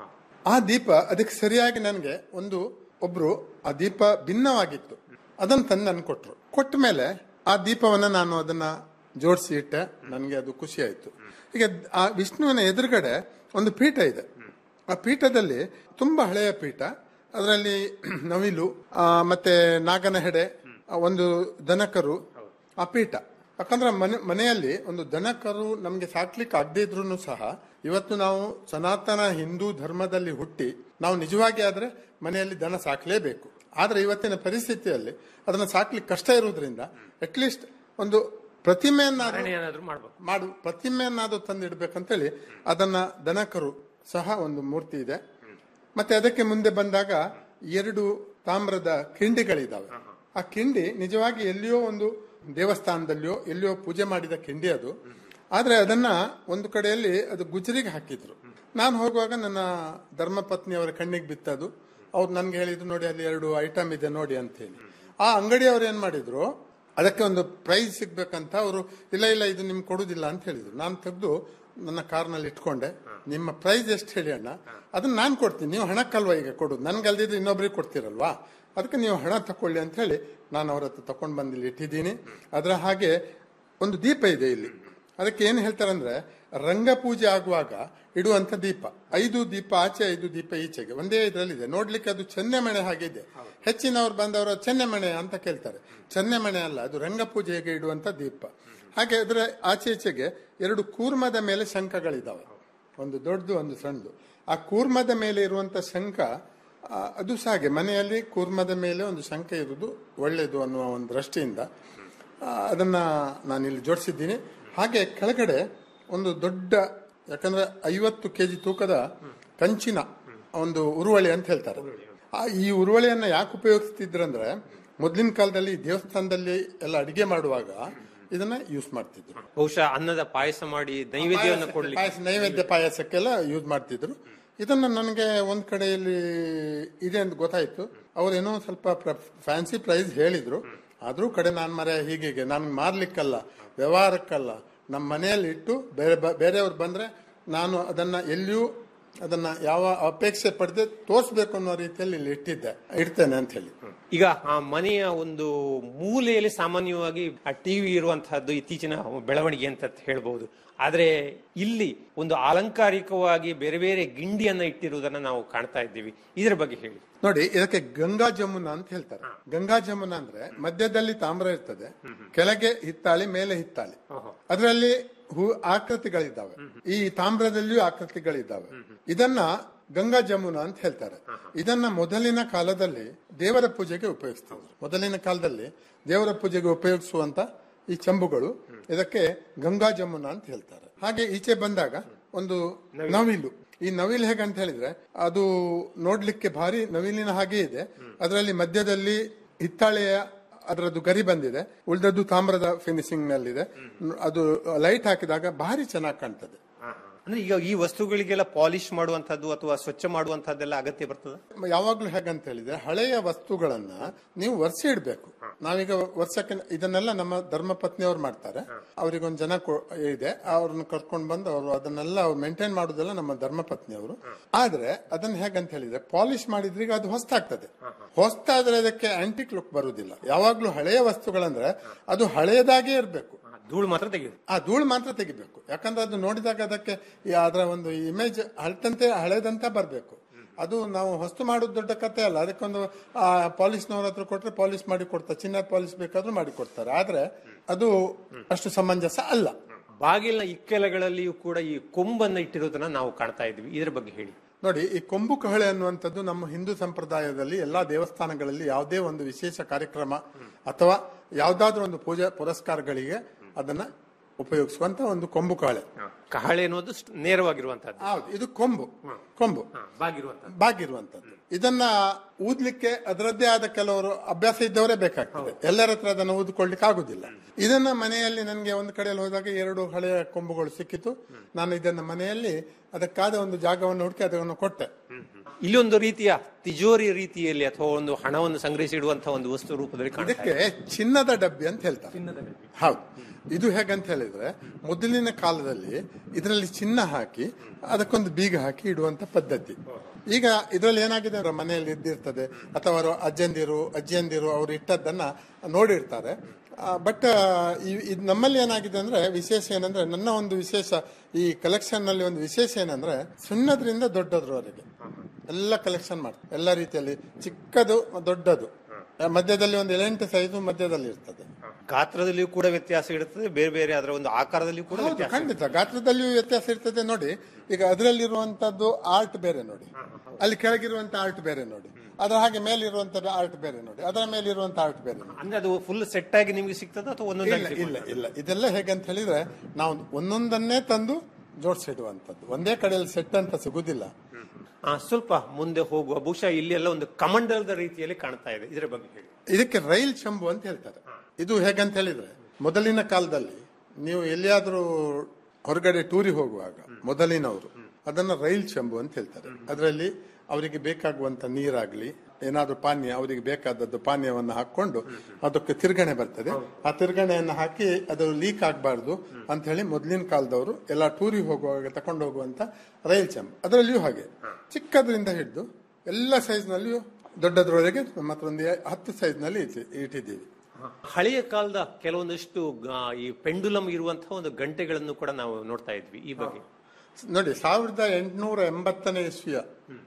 ಆ ದೀಪ ಅದಕ್ಕೆ ಸರಿಯಾಗಿ ನನಗೆ ಒಂದು ಒಬ್ರು ಆ ದೀಪ ಭಿನ್ನವಾಗಿತ್ತು ಅದನ್ನ ತಂದು ನನ್ಗೆ ಕೊಟ್ರು ಕೊಟ್ಟ ಮೇಲೆ ಆ ದೀಪವನ್ನ ನಾನು ಅದನ್ನ ಜೋಡಿಸಿ ಇಟ್ಟೆ ನನಗೆ ಅದು ಖುಷಿ ಆಯ್ತು ಈಗ ಆ ವಿಷ್ಣುವಿನ ಎದುರುಗಡೆ ಒಂದು ಪೀಠ ಇದೆ ಆ ಪೀಠದಲ್ಲಿ ತುಂಬಾ ಹಳೆಯ ಪೀಠ ಅದರಲ್ಲಿ ನವಿಲು ಆ, ಮತ್ತೆ ನಾಗನ ಹೆಡೆ ಆ, ಒಂದು ದನಕರು ಆ ಪೀಠ ಯಾಕಂದ್ರೆ ಮನೆ ಮನೆಯಲ್ಲಿ ಒಂದು ದನಕರು ನಮ್ಗೆ ಸಾಕ್ಲಿಕ್ಕೆ ಆಗದೇ ಇದ್ರು ಸಹ ಇವತ್ತು ನಾವು ಸನಾತನ ಹಿಂದೂ ಧರ್ಮದಲ್ಲಿ ಹುಟ್ಟಿ ನಾವು ನಿಜವಾಗಿ ಆದ್ರೆ ಮನೆಯಲ್ಲಿ ದನ ಸಾಕ್ಲೇಬೇಕು ಆದ್ರೆ ಇವತ್ತಿನ ಪರಿಸ್ಥಿತಿಯಲ್ಲಿ ಅದನ್ನ ಸಾಕ್ಲಿಕ್ಕೆ ಕಷ್ಟ ಇರುವುದರಿಂದ ಅಟ್ಲೀಸ್ಟ್ ಒಂದು ಪ್ರತಿಮೆಯನ್ನಾದ್ರೂ ಏನಾದ್ರೂ ಮಾಡ್ಬೇಕು ಮಾಡು ಪ್ರತಿಮೆಯನ್ನಾದ್ರೂ ತಂದಿಡ್ಬೇಕಂತೇಳಿ ಅದನ್ನ ದನಕರು ಸಹ ಒಂದು ಮೂರ್ತಿ ಇದೆ ಮತ್ತೆ ಅದಕ್ಕೆ ಮುಂದೆ ಬಂದಾಗ ಎರಡು ತಾಮ್ರದ ಕಿಂಡಿಗಳಿದಾವೆ ಆ ಕಿಂಡಿ ನಿಜವಾಗಿ ಎಲ್ಲಿಯೋ ಒಂದು ದೇವಸ್ಥಾನದಲ್ಲಿಯೋ ಎಲ್ಲಿಯೋ ಪೂಜೆ ಮಾಡಿದ ಕಿಂಡಿ ಅದು ಆದ್ರೆ ಅದನ್ನ ಒಂದು ಕಡೆಯಲ್ಲಿ ಅದು ಗುಜರಿಗೆ ಹಾಕಿದ್ರು ನಾನು ಹೋಗುವಾಗ ನನ್ನ ಧರ್ಮಪತ್ನಿಯವರ ಕಣ್ಣಿಗೆ ಬಿತ್ತದು ಅವ್ರು ನನ್ಗೆ ಹೇಳಿದ್ರು ನೋಡಿ ಅಲ್ಲಿ ಎರಡು ಐಟಮ್ ಇದೆ ನೋಡಿ ಅಂತ ಹೇಳಿ ಆ ಅಂಗಡಿಯವರು ಏನ್ ಮಾಡಿದ್ರು ಅದಕ್ಕೆ ಒಂದು ಪ್ರೈಸ್ ಸಿಗ್ಬೇಕಂತ ಅವರು ಇಲ್ಲ ಇಲ್ಲ ಇದು ನಿಮ್ಗೆ ಕೊಡುದಿಲ್ಲ ಅಂತ ಹೇಳಿದ್ರು ನಾನು ತೆಗೆದು ನನ್ನ ಕಾರ್ನಲ್ಲಿ ಇಟ್ಕೊಂಡೆ ನಿಮ್ಮ ಪ್ರೈಸ್ ಎಷ್ಟು ಹೇಳಿ ಅಣ್ಣ ಅದನ್ನ ನಾನು ಕೊಡ್ತೀನಿ ನೀವು ಹಣಕ್ಕಲ್ವಾ ಈಗ ಕೊಡುದು ನನ್ಗೆ ಅಲ್ದಿದ್ರೆ ಇನ್ನೊಬ್ರಿಗೆ ಕೊಡ್ತೀರಲ್ವಾ ಅದಕ್ಕೆ ನೀವು ಹಣ ತಕೊಳ್ಳಿ ಅಂತ ಹೇಳಿ ನಾನು ಅವ್ರ ಹತ್ರ ತಕೊಂಡ್ ಬಂದು ಇಲ್ಲಿ ಇಟ್ಟಿದ್ದೀನಿ ಅದರ ಹಾಗೆ ಒಂದು ದೀಪ ಇದೆ ಇಲ್ಲಿ ಅದಕ್ಕೆ ಏನ್ ಹೇಳ್ತಾರಂದ್ರೆ ರಂಗ ಪೂಜೆ ಆಗುವಾಗ ಇಡುವಂತ ದೀಪ ಐದು ದೀಪ ಆಚೆ ಐದು ದೀಪ ಈಚೆಗೆ ಒಂದೇ ಇದರಲ್ಲಿದೆ ನೋಡ್ಲಿಕ್ಕೆ ಅದು ಚೆನ್ನೆಮಣೆ ಹಾಗೆ ಇದೆ ಹೆಚ್ಚಿನವ್ರು ಬಂದವರು ಚೆನ್ನೆಮಣೆ ಅಂತ ಕೇಳ್ತಾರೆ ಚೆನ್ನೆಮಣೆ ಅಲ್ಲ ಅದು ರಂಗ ಪೂಜೆಗೆ ಇಡುವಂತ ದೀಪ ಹಾಗೆ ಅದರ ಆಚೆ ಈಚೆಗೆ ಎರಡು ಕೂರ್ಮದ ಮೇಲೆ ಶಂಖಗಳಿದಾವೆ ಒಂದು ದೊಡ್ಡದು ಒಂದು ಸಣ್ಣದು ಆ ಕೂರ್ಮದ ಮೇಲೆ ಇರುವಂತ ಶಂಖ ಆ, ಅದು ಸಹ ಹಾಗೆ ಮನೆಯಲ್ಲಿ ಕೂರ್ಮದ ಮೇಲೆ ಒಂದು ಶಂಖ ಇರುವುದು ಒಳ್ಳೆಯದು ಅನ್ನುವ ಒಂದು ದೃಷ್ಟಿಯಿಂದ ಆ, ಅದನ್ನ ನಾನು ಇಲ್ಲಿ ಜೋಡಿಸಿದ್ದೀನಿ ಹಾಗೆ ಕೆಳಗಡೆ ಒಂದು ದೊಡ್ಡ ಯಾಕಂದ್ರೆ ಐವತ್ತು ಕೆಜಿ ತೂಕದ ಕಂಚಿನ ಒಂದು ಉರುವಳಿ ಅಂತ ಹೇಳ್ತಾರೆ ಆ ಈ ಉರುವಳಿಯನ್ನ ಯಾಕೆ ಉಪಯೋಗಿಸ್ತಿದ್ರಂದ್ರೆ ಮೊದಲಿನ ಕಾಲದಲ್ಲಿ ದೇವಸ್ಥಾನದಲ್ಲಿ ಎಲ್ಲ ಅಡಿಗೆ ಮಾಡುವಾಗ ಇದನ್ನ ಯೂಸ್ ಮಾಡ್ತಿದ್ರು ಬಹುಶಃ ಅನ್ನದ ಪಾಯಸ ಮಾಡಿ ನೈವೇದ್ಯವನ್ನು ಕೊಡ್ಲಿಕ್ಕೆ ಪಾಯಸ ನೈವೇದ್ಯ ಪಾಯಸಕ್ಕೆಲ್ಲ ಯೂಸ್ ಮಾಡ್ತಿದ್ರು ಇದನ್ನ ನನಗೆ ಒಂದ್ ಕಡೆಯಲ್ಲಿ ಇದೆ ಅಂತ ಗೊತ್ತಾಯ್ತು ಅವ್ರೇನೋ ಸ್ವಲ್ಪ ಫ್ಯಾನ್ಸಿ ಪ್ರೈಸ್ ಹೇಳಿದ್ರು ಆದ್ರೂ ಕಡೆ ನಾನ್ ಮರ ಹೀಗೆ ನನ್ಗೆ ಮಾರ್ಲಿಕ್ಕಲ್ಲ ವ್ಯವಹಾರಕ್ಕಲ್ಲ ನಮ್ಮ ಮನೆಯಲ್ಲಿ ಇಟ್ಟು ಬೇರೆ ಬ- ಬೇರೆಯವ್ರು ಬಂದ್ರೆ ನಾನು ಅದನ್ನ ಎಲ್ಲಿಯೂ ಅದನ್ನ ಯಾವ ಅಪೇಕ್ಷೆ ಪಡೆದೆ ತೋರಿಸ್ಬೇಕು ಅನ್ನೋ ರೀತಿಯಲ್ಲಿ ಇಲ್ಲಿ ಇಟ್ಟಿದ್ದೆ ಇಡ್ತೇನೆ ಅಂತ ಹೇಳಿ ಈಗ ಆ ಮನೆಯ ಒಂದು ಮೂಲೆಯಲ್ಲಿ ಸಾಮಾನ್ಯವಾಗಿ ಆ ಟಿವಿ ಇರುವಂತಹದ್ದು ಇತ್ತೀಚಿನ ಬೆಳವಣಿಗೆ ಅಂತ ಹೇಳ್ಬಹುದು ಆದ್ರೆ ಇಲ್ಲಿ ಒಂದು ಅಲಂಕಾರಿಕವಾಗಿ ಬೇರೆ ಬೇರೆ ಗಿಂಡಿಯನ್ನ ಇಟ್ಟಿರುವುದನ್ನ ನಾವು ಕಾಣ್ತಾ ಇದ್ದೀವಿ ಇದರ ಬಗ್ಗೆ ಹೇಳಿ ನೋಡಿ ಇದಕ್ಕೆ ಗಂಗಾ ಜಮುನ ಅಂತ ಹೇಳ್ತಾರೆ ಗಂಗಾ ಜಮುನ ಅಂದ್ರೆ ಮಧ್ಯದಲ್ಲಿ ತಾಮ್ರ ಇರ್ತದೆ ಕೆಳಗೆ ಹಿತ್ತಾಳಿ ಮೇಲೆ ಹಿತ್ತಾಳಿ ಅದರಲ್ಲಿ ಹೂ ಆಕೃತಿಗಳಿದ್ದಾವೆ ಈ ತಾಮ್ರದಲ್ಲಿಯೂ ಆಕೃತಿಗಳಿದ್ದಾವೆ ಇದನ್ನ ಗಂಗಾ ಜಮುನ ಅಂತ ಹೇಳ್ತಾರೆ ಇದನ್ನ ಮೊದಲಿನ ಕಾಲದಲ್ಲಿ ದೇವರ ಪೂಜೆಗೆ ಉಪಯೋಗಿಸ್ತಿದ್ರು ಮೊದಲಿನ ಕಾಲದಲ್ಲಿ ದೇವರ ಪೂಜೆಗೆ ಉಪಯೋಗಿಸುವಂತ ಈ ಚಂಬುಗಳು ಇದಕ್ಕೆ ಗಂಗಾ ಜಮುನ ಅಂತ ಹೇಳ್ತಾರೆ ಹಾಗೆ ಈಚೆ ಬಂದಾಗ ಒಂದು ನವಿಲು ಈ ನವಿಲು ಹೇಗೆ ಅಂತ ಹೇಳಿದ್ರೆ ಅದು ನೋಡ್ಲಿಕ್ಕೆ ಭಾರಿ ನವಿಲಿನ ಹಾಗೆ ಇದೆ ಅದರಲ್ಲಿ ಮಧ್ಯದಲ್ಲಿ ಹಿತ್ತಾಳೆಯ ಅದರದ್ದು ಗರಿ ಬಂದಿದೆ ಉಳಿದದ್ದು ತಾಮ್ರದ ಫಿನಿಶಿಂಗ್ ನಲ್ಲಿದೆ ಅದು ಲೈಟ್ ಹಾಕಿದಾಗ ಭಾರಿ ಚೆನ್ನಾಗಿ ಕಾಣ್ತದೆ ಅಂದ್ರೆ ಈಗ ಈ ವಸ್ತುಗಳಿಗೆಲ್ಲ ಪಾಲಿಶ್ ಮಾಡುವಂತದ್ದು ಅಥವಾ ಸ್ವಚ್ಛ ಮಾಡುವಂತದ್ದೆಲ್ಲ ಅಗತ್ಯ ಬರ್ತದೆ ಯಾವಾಗ್ಲೂ ಹೇಗಂತ ಹೇಳಿದ್ರೆ ಹಳೆಯ ವಸ್ತುಗಳನ್ನ ನೀವು ವರ್ಷ ಇಡ್ಬೇಕು ನಾವೀಗ ವರ್ಷಕ್ಕೆ ಇದನ್ನೆಲ್ಲ ನಮ್ಮ ಧರ್ಮ ಪತ್ನಿಯವ್ರು ಮಾಡ್ತಾರೆ ಅವ್ರಿಗೊಂದು ಜನ ಕೊ- ಇದೆ ಅವ್ರನ್ನ ಕರ್ಕೊಂಡು ಬಂದು ಅವರು ಅದನ್ನೆಲ್ಲ ಅವ್ರು ಮೇಂಟೈನ್ ಮಾಡೋದೆಲ್ಲ ನಮ್ಮ ಧರ್ಮ ಪತ್ನಿಯವರು ಆದ್ರೆ ಅದನ್ನ ಹೇಗಂತ ಹೇಳಿದ್ರೆ ಪಾಲಿಶ್ ಮಾಡಿದ್ರೆ ಈಗ ಅದು ಹೊಸ್ತಾಗ್ತದೆ ಹೊಸ್ತಾದ್ರೆ ಅದಕ್ಕೆ ಆಂಟಿಕ್ ಲುಕ್ ಬರುವುದಿಲ್ಲ ಯಾವಾಗ್ಲೂ ಹಳೆಯ ವಸ್ತುಗಳಂದ್ರೆ ಅದು ಹಳೆಯದಾಗೇ ಇರಬೇಕು ಧೂಳು ಮಾತ್ರ ತೆಗೆದು ಆ ಧೂಳು ಮಾತ್ರ ತೆಗಿಬೇಕು ಯಾಕಂದ್ರೆ ಅದು ನೋಡಿದಾಗ ಅದಕ್ಕೆ ಈ ಅದರ ಒಂದು ಇಮೇಜ್ ಹಳತಂತೆ ಹಳೆದಂತ ಬರಬೇಕು ಅದು ನಾವು ಹೊಸ್ತು ಮಾಡೋದು ದೊಡ್ಡ ಕತೆ ಅಲ್ಲ ಅದಕ್ಕೊಂದು ಪಾಲಿಸ್ನವ್ರ ಹತ್ರ ಕೊಟ್ರೆ ಪಾಲಿಶ್ ಮಾಡಿ ಕೊಡ್ತಾರೆ ಚಿನ್ನದ ಪಾಲಿಶ್ ಬೇಕಾದ್ರೂ ಮಾಡಿ ಕೊಡ್ತಾರೆ ಆದ್ರೆ ಅದು ಅಷ್ಟು ಸಮಂಜಸ ಅಲ್ಲ ಬಾಗಿಲಿನ ಇಕ್ಕೆಲಗಳಲ್ಲಿಯೂ ಕೂಡ ಈ ಕೊಂಬನ್ನ ಇಟ್ಟಿರೋದನ್ನ ನಾವು ಕಾಣ್ತಾ ಇದ್ವಿ ಇದರ ಬಗ್ಗೆ ಹೇಳಿ ನೋಡಿ ಈ ಕೊಂಬು ಕಹಳೆ ಅನ್ನುವಂಥದ್ದು ನಮ್ಮ ಹಿಂದೂ ಸಂಪ್ರದಾಯದಲ್ಲಿ ಎಲ್ಲಾ ದೇವಸ್ಥಾನಗಳಲ್ಲಿ ಯಾವುದೇ ಒಂದು ವಿಶೇಷ ಕಾರ್ಯಕ್ರಮ ಅಥವಾ ಯಾವ್ದಾದ್ರೂ ಒಂದು ಪೂಜಾ ಪುರಸ್ಕಾರಗಳಿಗೆ ಅದನ್ನ ಉಪಯೋಗಿಸುವಂತ ಒಂದು ಕೊಂಬು ಕಹಳೆ ಕಹಳೆ ಅನ್ನೋದು ಸ್ಟ್- ನೇರವಾಗಿರುವಂತಹದ್ದು ಹೌದು ಇದು ಕೊಂಬು ಕೊಂಬು ಬಾಗಿರುವಂತದ್ದು ಬಾಗಿರುವಂತದ್ದು ಇದನ್ನ ಊದ್ಲಿಕ್ಕೆ ಅದರದ್ದೇ ಆದ ಕೆಲವರು ಅಭ್ಯಾಸ ಇದ್ದವರೇ ಬೇಕಾಗ್ತದೆ ಎಲ್ಲರ ಹತ್ರ ಅದನ್ನು ಊದ್ಕೊಳ್ಲಿಕ್ಕೆ ಆಗುದಿಲ್ಲ ಇದನ್ನ ಮನೆಯಲ್ಲಿ ನನಗೆ ಒಂದು ಕಡೆಯಲ್ಲಿ ಹೋದಾಗ ಎರಡು ಹಳೆಯ ಕೊಂಬುಗಳು ಸಿಕ್ಕಿತು ನಾನು ಇದನ್ನ ಮನೆಯಲ್ಲಿ ಅದಕ್ಕಾದ ಒಂದು ಜಾಗವನ್ನು ಹುಡುಕಿ ಅದನ್ನು ಕೊಟ್ಟೆ ಇಲ್ಲಿ ಒಂದು ರೀತಿಯ ತಿಜೋರಿ ರೀತಿಯಲ್ಲಿ ಅಥವಾ ಒಂದು ಹಣವನ್ನು ಸಂಗ್ರಹಿಸಿಡುವಂತಹ ಒಂದು ವಸ್ತು ರೂಪದಲ್ಲಿ ಕಾಣ್ತಾ ಇದಕ್ಕೆ ಇದೆ. ಚಿನ್ನದ ಡಬ್ಬಿ ಅಂತ ಹೇಳ್ತಾರೆ ಹೌದು ಇದು ಹೇಗಂತ ಹೇಳಿದ್ರೆ ಮೊದಲಿನ ಕಾಲದಲ್ಲಿ ಇದರಲ್ಲಿ ಚಿನ್ನ ಹಾಕಿ ಅದಕ್ಕೊಂದು ಬೀಗ ಹಾಕಿ ಇಡುವಂತ ಪದ್ಧತಿ ಈಗ ಇದರಲ್ಲಿ ಏನಾಗಿದೆ ಅವರ ಮನೆಯಲ್ಲಿ ಇದ್ದಿರ್ತದೆ ಅಥವಾ ಅವರ ಅಜ್ಜಂದಿರು ಅಜ್ಜಿಯಂದಿರು ಅವರು ಇಟ್ಟದ್ದನ್ನ ನೋಡಿರ್ತಾರೆ ಬಟ್ ಇದು ನಮ್ಮಲ್ಲಿ ಏನಾಗಿದೆ ಅಂದ್ರೆ ವಿಶೇಷ ಏನಂದ್ರೆ ನನ್ನ ಒಂದು ವಿಶೇಷ ಈ ಕಲೆಕ್ಷನ್ ನಲ್ಲಿ ಒಂದು ವಿಶೇಷ ಏನಂದ್ರೆ ಸಣ್ಣದ್ರಿಂದ ದೊಡ್ಡದ್ರವರೆಗೆ ಎಲ್ಲ ಕಲೆಕ್ಷನ್ ಮಾಡ್ತಾರೆ ಎಲ್ಲ ರೀತಿಯಲ್ಲಿ ಚಿಕ್ಕದು ದೊಡ್ಡದು ಮಧ್ಯದಲ್ಲಿ ಒಂದು ಎಂಟು ಸೈಜು ಮಧ್ಯದಲ್ಲಿ ಇರ್ತದೆ ಗಾತ್ರದಲ್ಲಿಯೂ ಕೂಡ ವ್ಯತ್ಯಾಸ ಇರುತ್ತದೆ ಬೇರೆ ಬೇರೆ ಅದರ ಒಂದು ಆಕಾರದಲ್ಲಿಯೂ ಕೂಡ ಹೌದು, ವ್ಯತ್ಯಾಸ ಖಂಡಿತ ಗಾತ್ರದಲ್ಲಿಯೂ ವ್ಯತ್ಯಾಸ ಇರ್ತದೆ ನೋಡಿ ಈಗ ಅದರಲ್ಲಿರುವಂತದ್ದು ಆರ್ಟ್ ಬೇರೆ ನೋಡಿ ಅಲ್ಲಿ ಕೆಳಗಿರುವಂತ ಆರ್ಟ್ ಬೇರೆ ನೋಡಿ ಅದರ ಹಾಗೆ ಮೇಲಿರುವಂತದ್ದು ಆರ್ಟ್ ಬೇರೆ ನೋಡಿ ಅದರ ಮೇಲಿರುವಂತ ಆರ್ಟ್ ಬೇರೆ ನೋಡಿ ಅಂದ್ರೆ ಅದು ಫುಲ್ ಸೆಟ್ ಆಗಿ ನಿಮ್ಗೆ ಸಿಗ್ತದ ಅಥವಾ ಇಲ್ಲ ಒಂದೊಂದಾಗಿ ಇಲ್ಲ ಇಲ್ಲ ಇದೆಲ್ಲ ಹೇಗಂತ ಹೇಳಿದ್ರೆ ನಾವು ಒಂದೊಂದನ್ನೇ ತಂದು ಜೋಡಿಸಿಡುವಂತದ್ದು ಒಂದೇ ಕಡೆಯಲ್ಲಿ ಸೆಟ್ ಅಂತ ಸಿಗುದಿಲ್ಲ ಆ, ಸ್ವಲ್ಪ ಮುಂದೆ ಹೋಗುವ ಬಹುಶಃ ಇಲ್ಲಿ ಎಲ್ಲ ಒಂದು ಕಮಂಡಲದ ರೀತಿಯಲ್ಲಿ ಕಾಣ್ತಾ ಇದೆ ಇದರ ಬಗ್ಗೆ ಹೇಳಿ ಇದಕ್ಕೆ ರೈಲ್ ಶಂಭು ಅಂತ ಹೇಳ್ತಾರೆ ಇದು ಹೇಗಂತ ಹೇಳಿದ್ರೆ ಮೊದಲಿನ ಕಾಲದಲ್ಲಿ ನೀವು ಎಲ್ಲಿಯಾದ್ರೂ ಹೊರಗಡೆ ಟೂರಿಗೆ ಹೋಗುವಾಗ ಮೊದಲಿನವರು ಅದನ್ನ ರೈಲ್ ಶಂಭು ಅಂತ ಹೇಳ್ತಾರೆ ಅದರಲ್ಲಿ ಅವರಿಗೆ ಬೇಕಾಗುವಂತ ನೀರಾಗ್ಲಿ ಏನಾದ್ರೂ ಪಾನೀಯ ಅವರಿಗೆ ಬೇಕಾದದ್ದು ಪಾನೀಯವನ್ನು ಹಾಕೊಂಡು ಅದಕ್ಕೆ ತಿರ್ಗಣೆ ಬರ್ತದೆ ಆ ತಿರ್ಗಣೆಯನ್ನು ಹಾಕಿ ಅದು ಲೀಕ್ ಆಗಬಾರ್ದು ಅಂತ ಹೇಳಿ ಮೊದಲಿನ ಕಾಲದವರು ಎಲ್ಲ ಟೂರಿಗೆ ಹೋಗುವಾಗ ತಕೊಂಡು ಹೋಗುವಂತ ರೈಲ್ ಚಂಬ್ ಅದರಲ್ಲಿಯೂ ಹಾಗೆ ಚಿಕ್ಕದ್ರಿಂದ ಹಿಡಿದು ಎಲ್ಲ ಸೈಜ್ ನಲ್ಲಿಯೂ ದೊಡ್ಡದ್ರವರೆಗೆ ನಮ್ಮ ಹತ್ರ ಒಂದು ಹತ್ತು ಸೈಜ್ ನಲ್ಲಿ ಇಟ್ಟಿ- ಇಟ್ಟಿದ್ದೀವಿ ಹಳೆಯ ಕಾಲದ ಕೆಲವೊಂದಷ್ಟು ಆ, ಈ ಪೆಂಡುಲಮ್ ಇರುವಂತಹ ಒಂದು ಗಂಟೆಗಳನ್ನು ಕೂಡ ನಾವು ನೋಡ್ತಾ ಇದ್ವಿ ಈ ಬಗ್ಗೆ ನೋಡಿ ಸಾವಿರದ ಎಂಟುನೂರ ಎಂಬತ್ತನೇ ಇಸ್ವಿಯ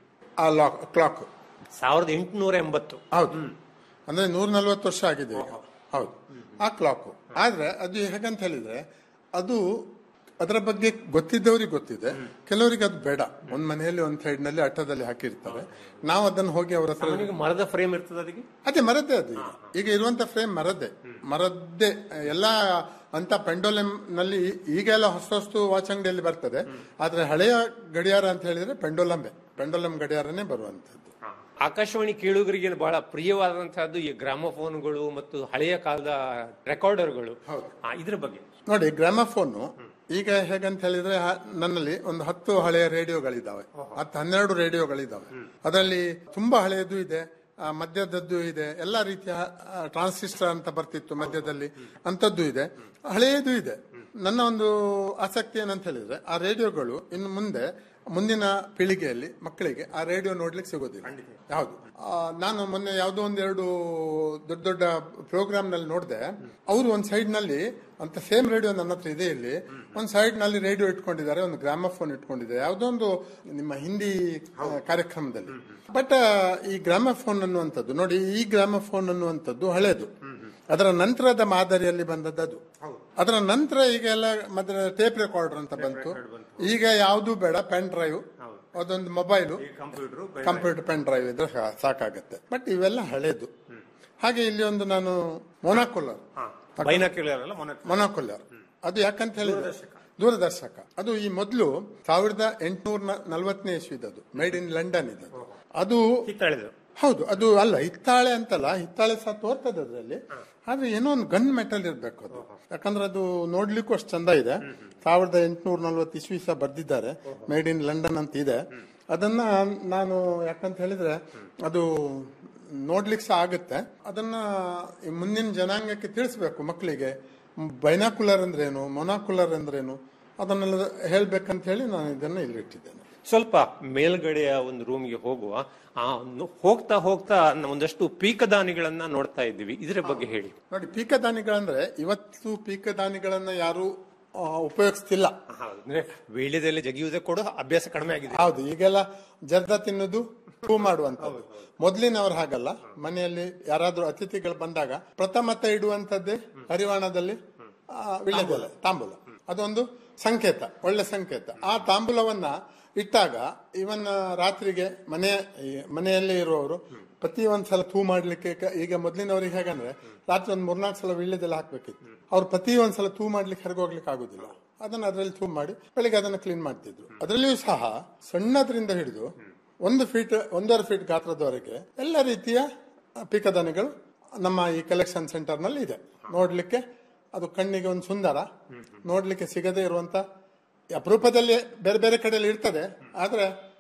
ಆ ಲಾಕ್ ಕ್ಲಾಕ್ ಸಾವಿರದ ಎಂಟುನೂರ ಎಂಬತ್ತು ಹೌದು ಅಂದ್ರೆ ನೂರ ನಲ್ವತ್ತು ವರ್ಷ ಆಗಿದೆ ಈಗ ಹೌದು ಆ ಕ್ಲಾಕ್ ಆದ್ರೆ ಅದು ಹೇಗಂತ ಹೇಳಿದ್ರೆ ಅದು ಅದರ ಬಗ್ಗೆ ಗೊತ್ತಿದ್ದವರಿಗೆ ಗೊತ್ತಿದೆ ಕೆಲವರಿಗೆ ಅದು ಬೇಡ ಒಂದ್ ಮನೆಯಲ್ಲಿ ಒಂದ್ ಸೈಡ್ ನಲ್ಲಿ ಅಟ್ಟದಲ್ಲಿ ಹಾಕಿರ್ತಾರೆ ನಾವು ಅದನ್ನು ಹೋಗಿ ಅವ್ರ ಹತ್ರ ಸಾಮಾನ್ಯವಾಗಿ ಮರದ ಫ್ರೇಮ್ ಇರ್ತದೆ ಅದಕ್ಕೆ ಅದೇ ಮರದ್ದೇ ಅದು ಈಗ ಈಗ ಇರುವಂತ ಫ್ರೇಮ್ ಮರದ್ದೇ ಮರದ್ದೇ ಎಲ್ಲ ಅಂತ ಪೆಂಡೋಲಮ್ ನಲ್ಲಿ ಈಗೆಲ್ಲ ಹೊಸ ಹೊಸ ವಾಚ್ ಅಂಗಡಿಯಲ್ಲಿ ಬರ್ತದೆ ಆದ್ರೆ ಹಳೆಯ ಗಡಿಯಾರ ಅಂತ ಹೇಳಿದ್ರೆ ಪೆಂಡೋಲಂಬೆ ಪೆಂಡೋಲಂ ಗಡಿಯಾರನೇ ಬರುವಂತದ್ದು ಆಕಾಶವಾಣಿ ಕೇಳುಗರಿಗೆ ಬಹಳ ಪ್ರಿಯವಾದಂತಹದ್ದು ಈ ಗ್ರಾಮೋಫೋನ್ಗಳು ಮತ್ತು ಹಳೆಯ ಕಾಲದ ರೆಕಾರ್ಡರ್ಗಳು ಆ, ಇದ್ರ ಬಗ್ಗೆ ನೋಡಿ ಗ್ರಾಮಫೋನ್ ಈಗ ಹೇಗಂತ ಹೇಳಿದ್ರೆ ಹ- ನನ್ನಲ್ಲಿ ಒಂದು ಹತ್ತು ಹಳೆಯ ರೇಡಿಯೋಗಳಿದ್ದಾವೆ ಹತ್ತು ಹನ್ನೆರಡು ರೇಡಿಯೋಗಳಿದ್ದಾವೆ ಅದರಲ್ಲಿ ತುಂಬಾ ಹಳೆಯದು ಇದೆ ಆ, ಮಧ್ಯದದ್ದು ಇದೆ ಎಲ್ಲ ರೀತಿಯ ಟ್ರಾನ್ಸಿಸ್ಟರ್ ಅಂತ ಬರ್ತಿತ್ತು ಮಧ್ಯದಲ್ಲಿ ಅಂತದ್ದು ಇದೆ ಹಳೆಯದು ಇದೆ ನನ್ನ ಒಂದು ಆಸಕ್ತಿ ಏನಂತ ಹೇಳಿದ್ರೆ ಆ ರೇಡಿಯೋಗಳು ಇನ್ನು ಮುಂದೆ ಮುಂದಿನ ಪೀಳಿಗೆಯಲ್ಲಿ ಮಕ್ಕಳಿಗೆ ಆ ರೇಡಿಯೋ ನೋಡ್ಲಿಕ್ಕೆ ಸಿಗೋದಿಲ್ಲ ಹೌದು ಆ, ನಾನು ಮೊನ್ನೆ ಯಾವುದೋ ಒಂದೆರಡು ದೊಡ್ಡ ದೊಡ್ಡ ಪ್ರೋಗ್ರಾಮ್ ನಲ್ಲಿ ನೋಡಿದೆ ಅವರು ಒಂದ್ ಸೈಡ್ ನಲ್ಲಿ ಅಂತ ಸೇಮ್ ರೇಡಿಯೋ ನನ್ನ ಹತ್ರ ಇದೆ ಇಲ್ಲಿ ಒಂದ್ ಸೈಡ್ ನಲ್ಲಿ ರೇಡಿಯೋ ಇಟ್ಕೊಂಡಿದ್ದಾರೆ ಒಂದು ಗ್ರಾಮಫೋನ್ ಇಟ್ಕೊಂಡಿದ್ದಾರೆ ಯಾವುದೋ ಒಂದು ನಿಮ್ಮ ಹಿಂದಿ ಆ, ಕಾರ್ಯಕ್ರಮದಲ್ಲಿ ಬಟ್ ಈ ಗ್ರಾಮಫೋನ್ ಅನ್ನುವಂಥದ್ದು ನೋಡಿ ಈ ಗ್ರಾಮಫೋನ್ ಅನ್ನುವಂಥದ್ದು ಹಳೇದು ಅದರ ನಂತರದ ಮಾದರಿಯಲ್ಲಿ ಬಂದದ್ದು ಅದು ಅದರ ನಂತರ ಈಗ ಎಲ್ಲ ಮತ್ತೆ ಟೇಪ್ ರೆಕಾರ್ಡರ್ ಅಂತ ಬಂತು ಈಗ ಯಾವುದು ಬೇಡ ಪೆನ್ ಡ್ರೈವ್ ಅದೊಂದು ಮೊಬೈಲು ಕಂಪ್ಯೂಟರ್ ಪೆನ್ ಡ್ರೈವ್ ಇದ್ರೆ ಸಾ- ಸಾಕಾಗತ್ತೆ ಬಟ್ ಇವೆಲ್ಲ ಹಳೇದು ಹಾಗೆ ಇಲ್ಲಿ ಒಂದು ನಾನು ಮೊನಾಕುಲರ್ ಬೈನಾಕ್ಯುಲರ್ ಅಲ್ಲ ಮೊನ ಮೊನಾಕುಲರ್ ಅದು ಯಾಕಂತ ಹೇಳಿದ್ರೆ ದೂರದರ್ಶಕ ಅದು ಈ ಮೊದಲು ಸಾವಿರದ ಎಂಟುನೂರ ನಲ್ವತ್ತನೇ ಇಸ್ವಿದದು ಮೇಡ್ ಇನ್ ಲಂಡನ್ ಇದೆ ಅದು. ಅದು ಹಿತ್ತಾಳೆದು ಹೌದು ಅದು ಅಲ್ಲ ಹಿತ್ತಾಳೆ ಅಂತಲ್ಲ ಹಿತ್ತಾಳೆ ಸಹ ತೋರ್ತದೆ ಅದರಲ್ಲಿ ಆದ್ರೆ ಏನೋ ಒಂದು ಗನ್ ಮೆಟಲ್ ಇರ್ಬೇಕು ಅದು ಯಾಕಂದ್ರೆ ಅದು ನೋಡ್ಲಿಕ್ಕೂ ಅಷ್ಟು ಚಂದ ಇದೆ ಸಾವಿರದ ಎಂಟುನೂರ ನಲ್ವತ್ತು ಇಸ್ವಿ ಸಹ ಬರ್ದಿದ್ದಾರೆ ಮೇಡ್ ಇನ್ ಲಂಡನ್ ಅಂತ ಇದೆ ಅದನ್ನ ನಾನು ಯಾಕಂತ ಹೇಳಿದ್ರೆ ಅದು ನೋಡ್ಲಿಕ್ಕೆ ಸಹ ಆಗುತ್ತೆ ಅದನ್ನ ಈ ಮುಂದಿನ ಜನಾಂಗಕ್ಕೆ ತಿಳಿಸ್ಬೇಕು ಮಕ್ಕಳಿಗೆ ಬೈನಾಕುಲರ್ ಅಂದ್ರೇನು ಮೊನಾಕುಲರ್ ಅಂದ್ರೇನು ಅದನ್ನೆಲ್ಲ ಹೇಳ್ಬೇಕಂತ ಹೇಳಿ ನಾನು ಇದನ್ನ ಇಲ್ಲಿಟ್ಟಿದ್ದೇನೆ ಸ್ವಲ್ಪ ಮೇಲ್ಗಡೆಯ ಒಂದು ರೂಮ್ಗೆ ಹೋಗುವ ಆ ನು- ಹೋಗ್ತಾ ಹೋಗ್ತಾ ನ- ಒಂದಷ್ಟು ಪೀಕದಾನಿಗಳನ್ನ ನೋಡ್ತಾ ಇದ್ದೀವಿ ಇದರ ಬಗ್ಗೆ ಹೇಳಿ ನೋಡಿ ಪೀಕದಾನಿಗಳಂದ್ರೆ ಇವತ್ತು ಪೀಕದಾನಿಗಳನ್ನ ಯಾರು ಆ, ಉಪಯೋಗಿಸ್ತಿಲ್ಲ ಅಂದ್ರೆ ವೀಳ್ಯದಲ್ಲಿ ಜಗಿಯುವುದೇ ಕೂಡ ಅಭ್ಯಾಸ ಕಡಿಮೆ ಆಗಿದೆ ಹೌದು ಈಗೆಲ್ಲ ಜರ್ದ ತಿನ್ನುದು ಹೂ ಮಾಡುವಂತದ್ದು ಮೊದ್ಲಿನವ್ರು ಹಾಗಲ್ಲ ಮನೆಯಲ್ಲಿ ಯಾರಾದ್ರೂ ಅತಿಥಿಗಳು ಬಂದಾಗ ಪ್ರಥಮತ ಇಡುವಂತದ್ದೇ ಹರಿವಾಣದಲ್ಲಿ ಆ, ವೀಳ್ಯದೆಲೆ ತಾಂಬೂಲ ಅದೊಂದು ಸಂಕೇತ ಒಳ್ಳೆ ಸಂಕೇತ ಆ ತಾಂಬೂಲವನ್ನ ಇಟ್ಟಾಗ ಇವನ್ ರಾತ್ರಿಗೆ ಮನೆ ಈ ಮನೆಯಲ್ಲಿ ಇರುವವರು ಪ್ರತಿ ಒಂದ್ಸಲ ಥೂ ಮಾಡ್ಲಿಕ್ಕೆ ಕ- ಈಗ ಮೊದ್ಲಿನವ್ರಿಗೆ ಹೇಗಂದ್ರೆ ರಾತ್ರಿ ಒಂದ್ ಮೂರ್ನಾಲ್ಕು ಸಲ ವೀಳ್ಯದೆಲೆ ಹಾಕ್ಬೇಕಿತ್ತು ಅವ್ರು ಪ್ರತಿ ಒಂದ್ಸಲ ಥೂ ಮಾಡ್ಲಿಕ್ಕೆ ಹೊರಗೋಗ್ಲಿಕ್ಕೆ ಆಗುದಿಲ್ಲ ಅದನ್ನ ಅದರಲ್ಲಿ ಥೂ ಮಾಡಿ ಬೆಳಿಗ್ಗೆ ಅದನ್ನ ಕ್ಲೀನ್ ಮಾಡ್ತಿದ್ರು ಅದರಲ್ಲಿಯೂ ಸಹ ಸಣ್ಣದ್ರಿಂದ ಹಿಡಿದು ಒಂದು ಫೀಟ್ ಒಂದೂವರೆ ಫೀಟ್ ಗಾತ್ರದವರೆಗೆ ಎಲ್ಲ ರೀತಿಯ ಪೀಕದಾನಿಗಳು ನಮ್ಮ ಈ ಕಲೆಕ್ಷನ್ ಸೆಂಟರ್ ನಲ್ಲಿ ಇದೆ ನೋಡ್ಲಿಕ್ಕೆ ಅದು ಕಣ್ಣಿಗೆ ಒಂದು ಸುಂದರ ನೋಡ್ಲಿಕ್ಕೆ ಸಿಗದೇ ಇರುವಂತ ಅಪರೂಪದಲ್ಲಿ ಬೇರೆ ಬೇರೆ ಕಡೆಯಲ್ಲಿ ಇರ್ತದೆ ಆದ್ರೆ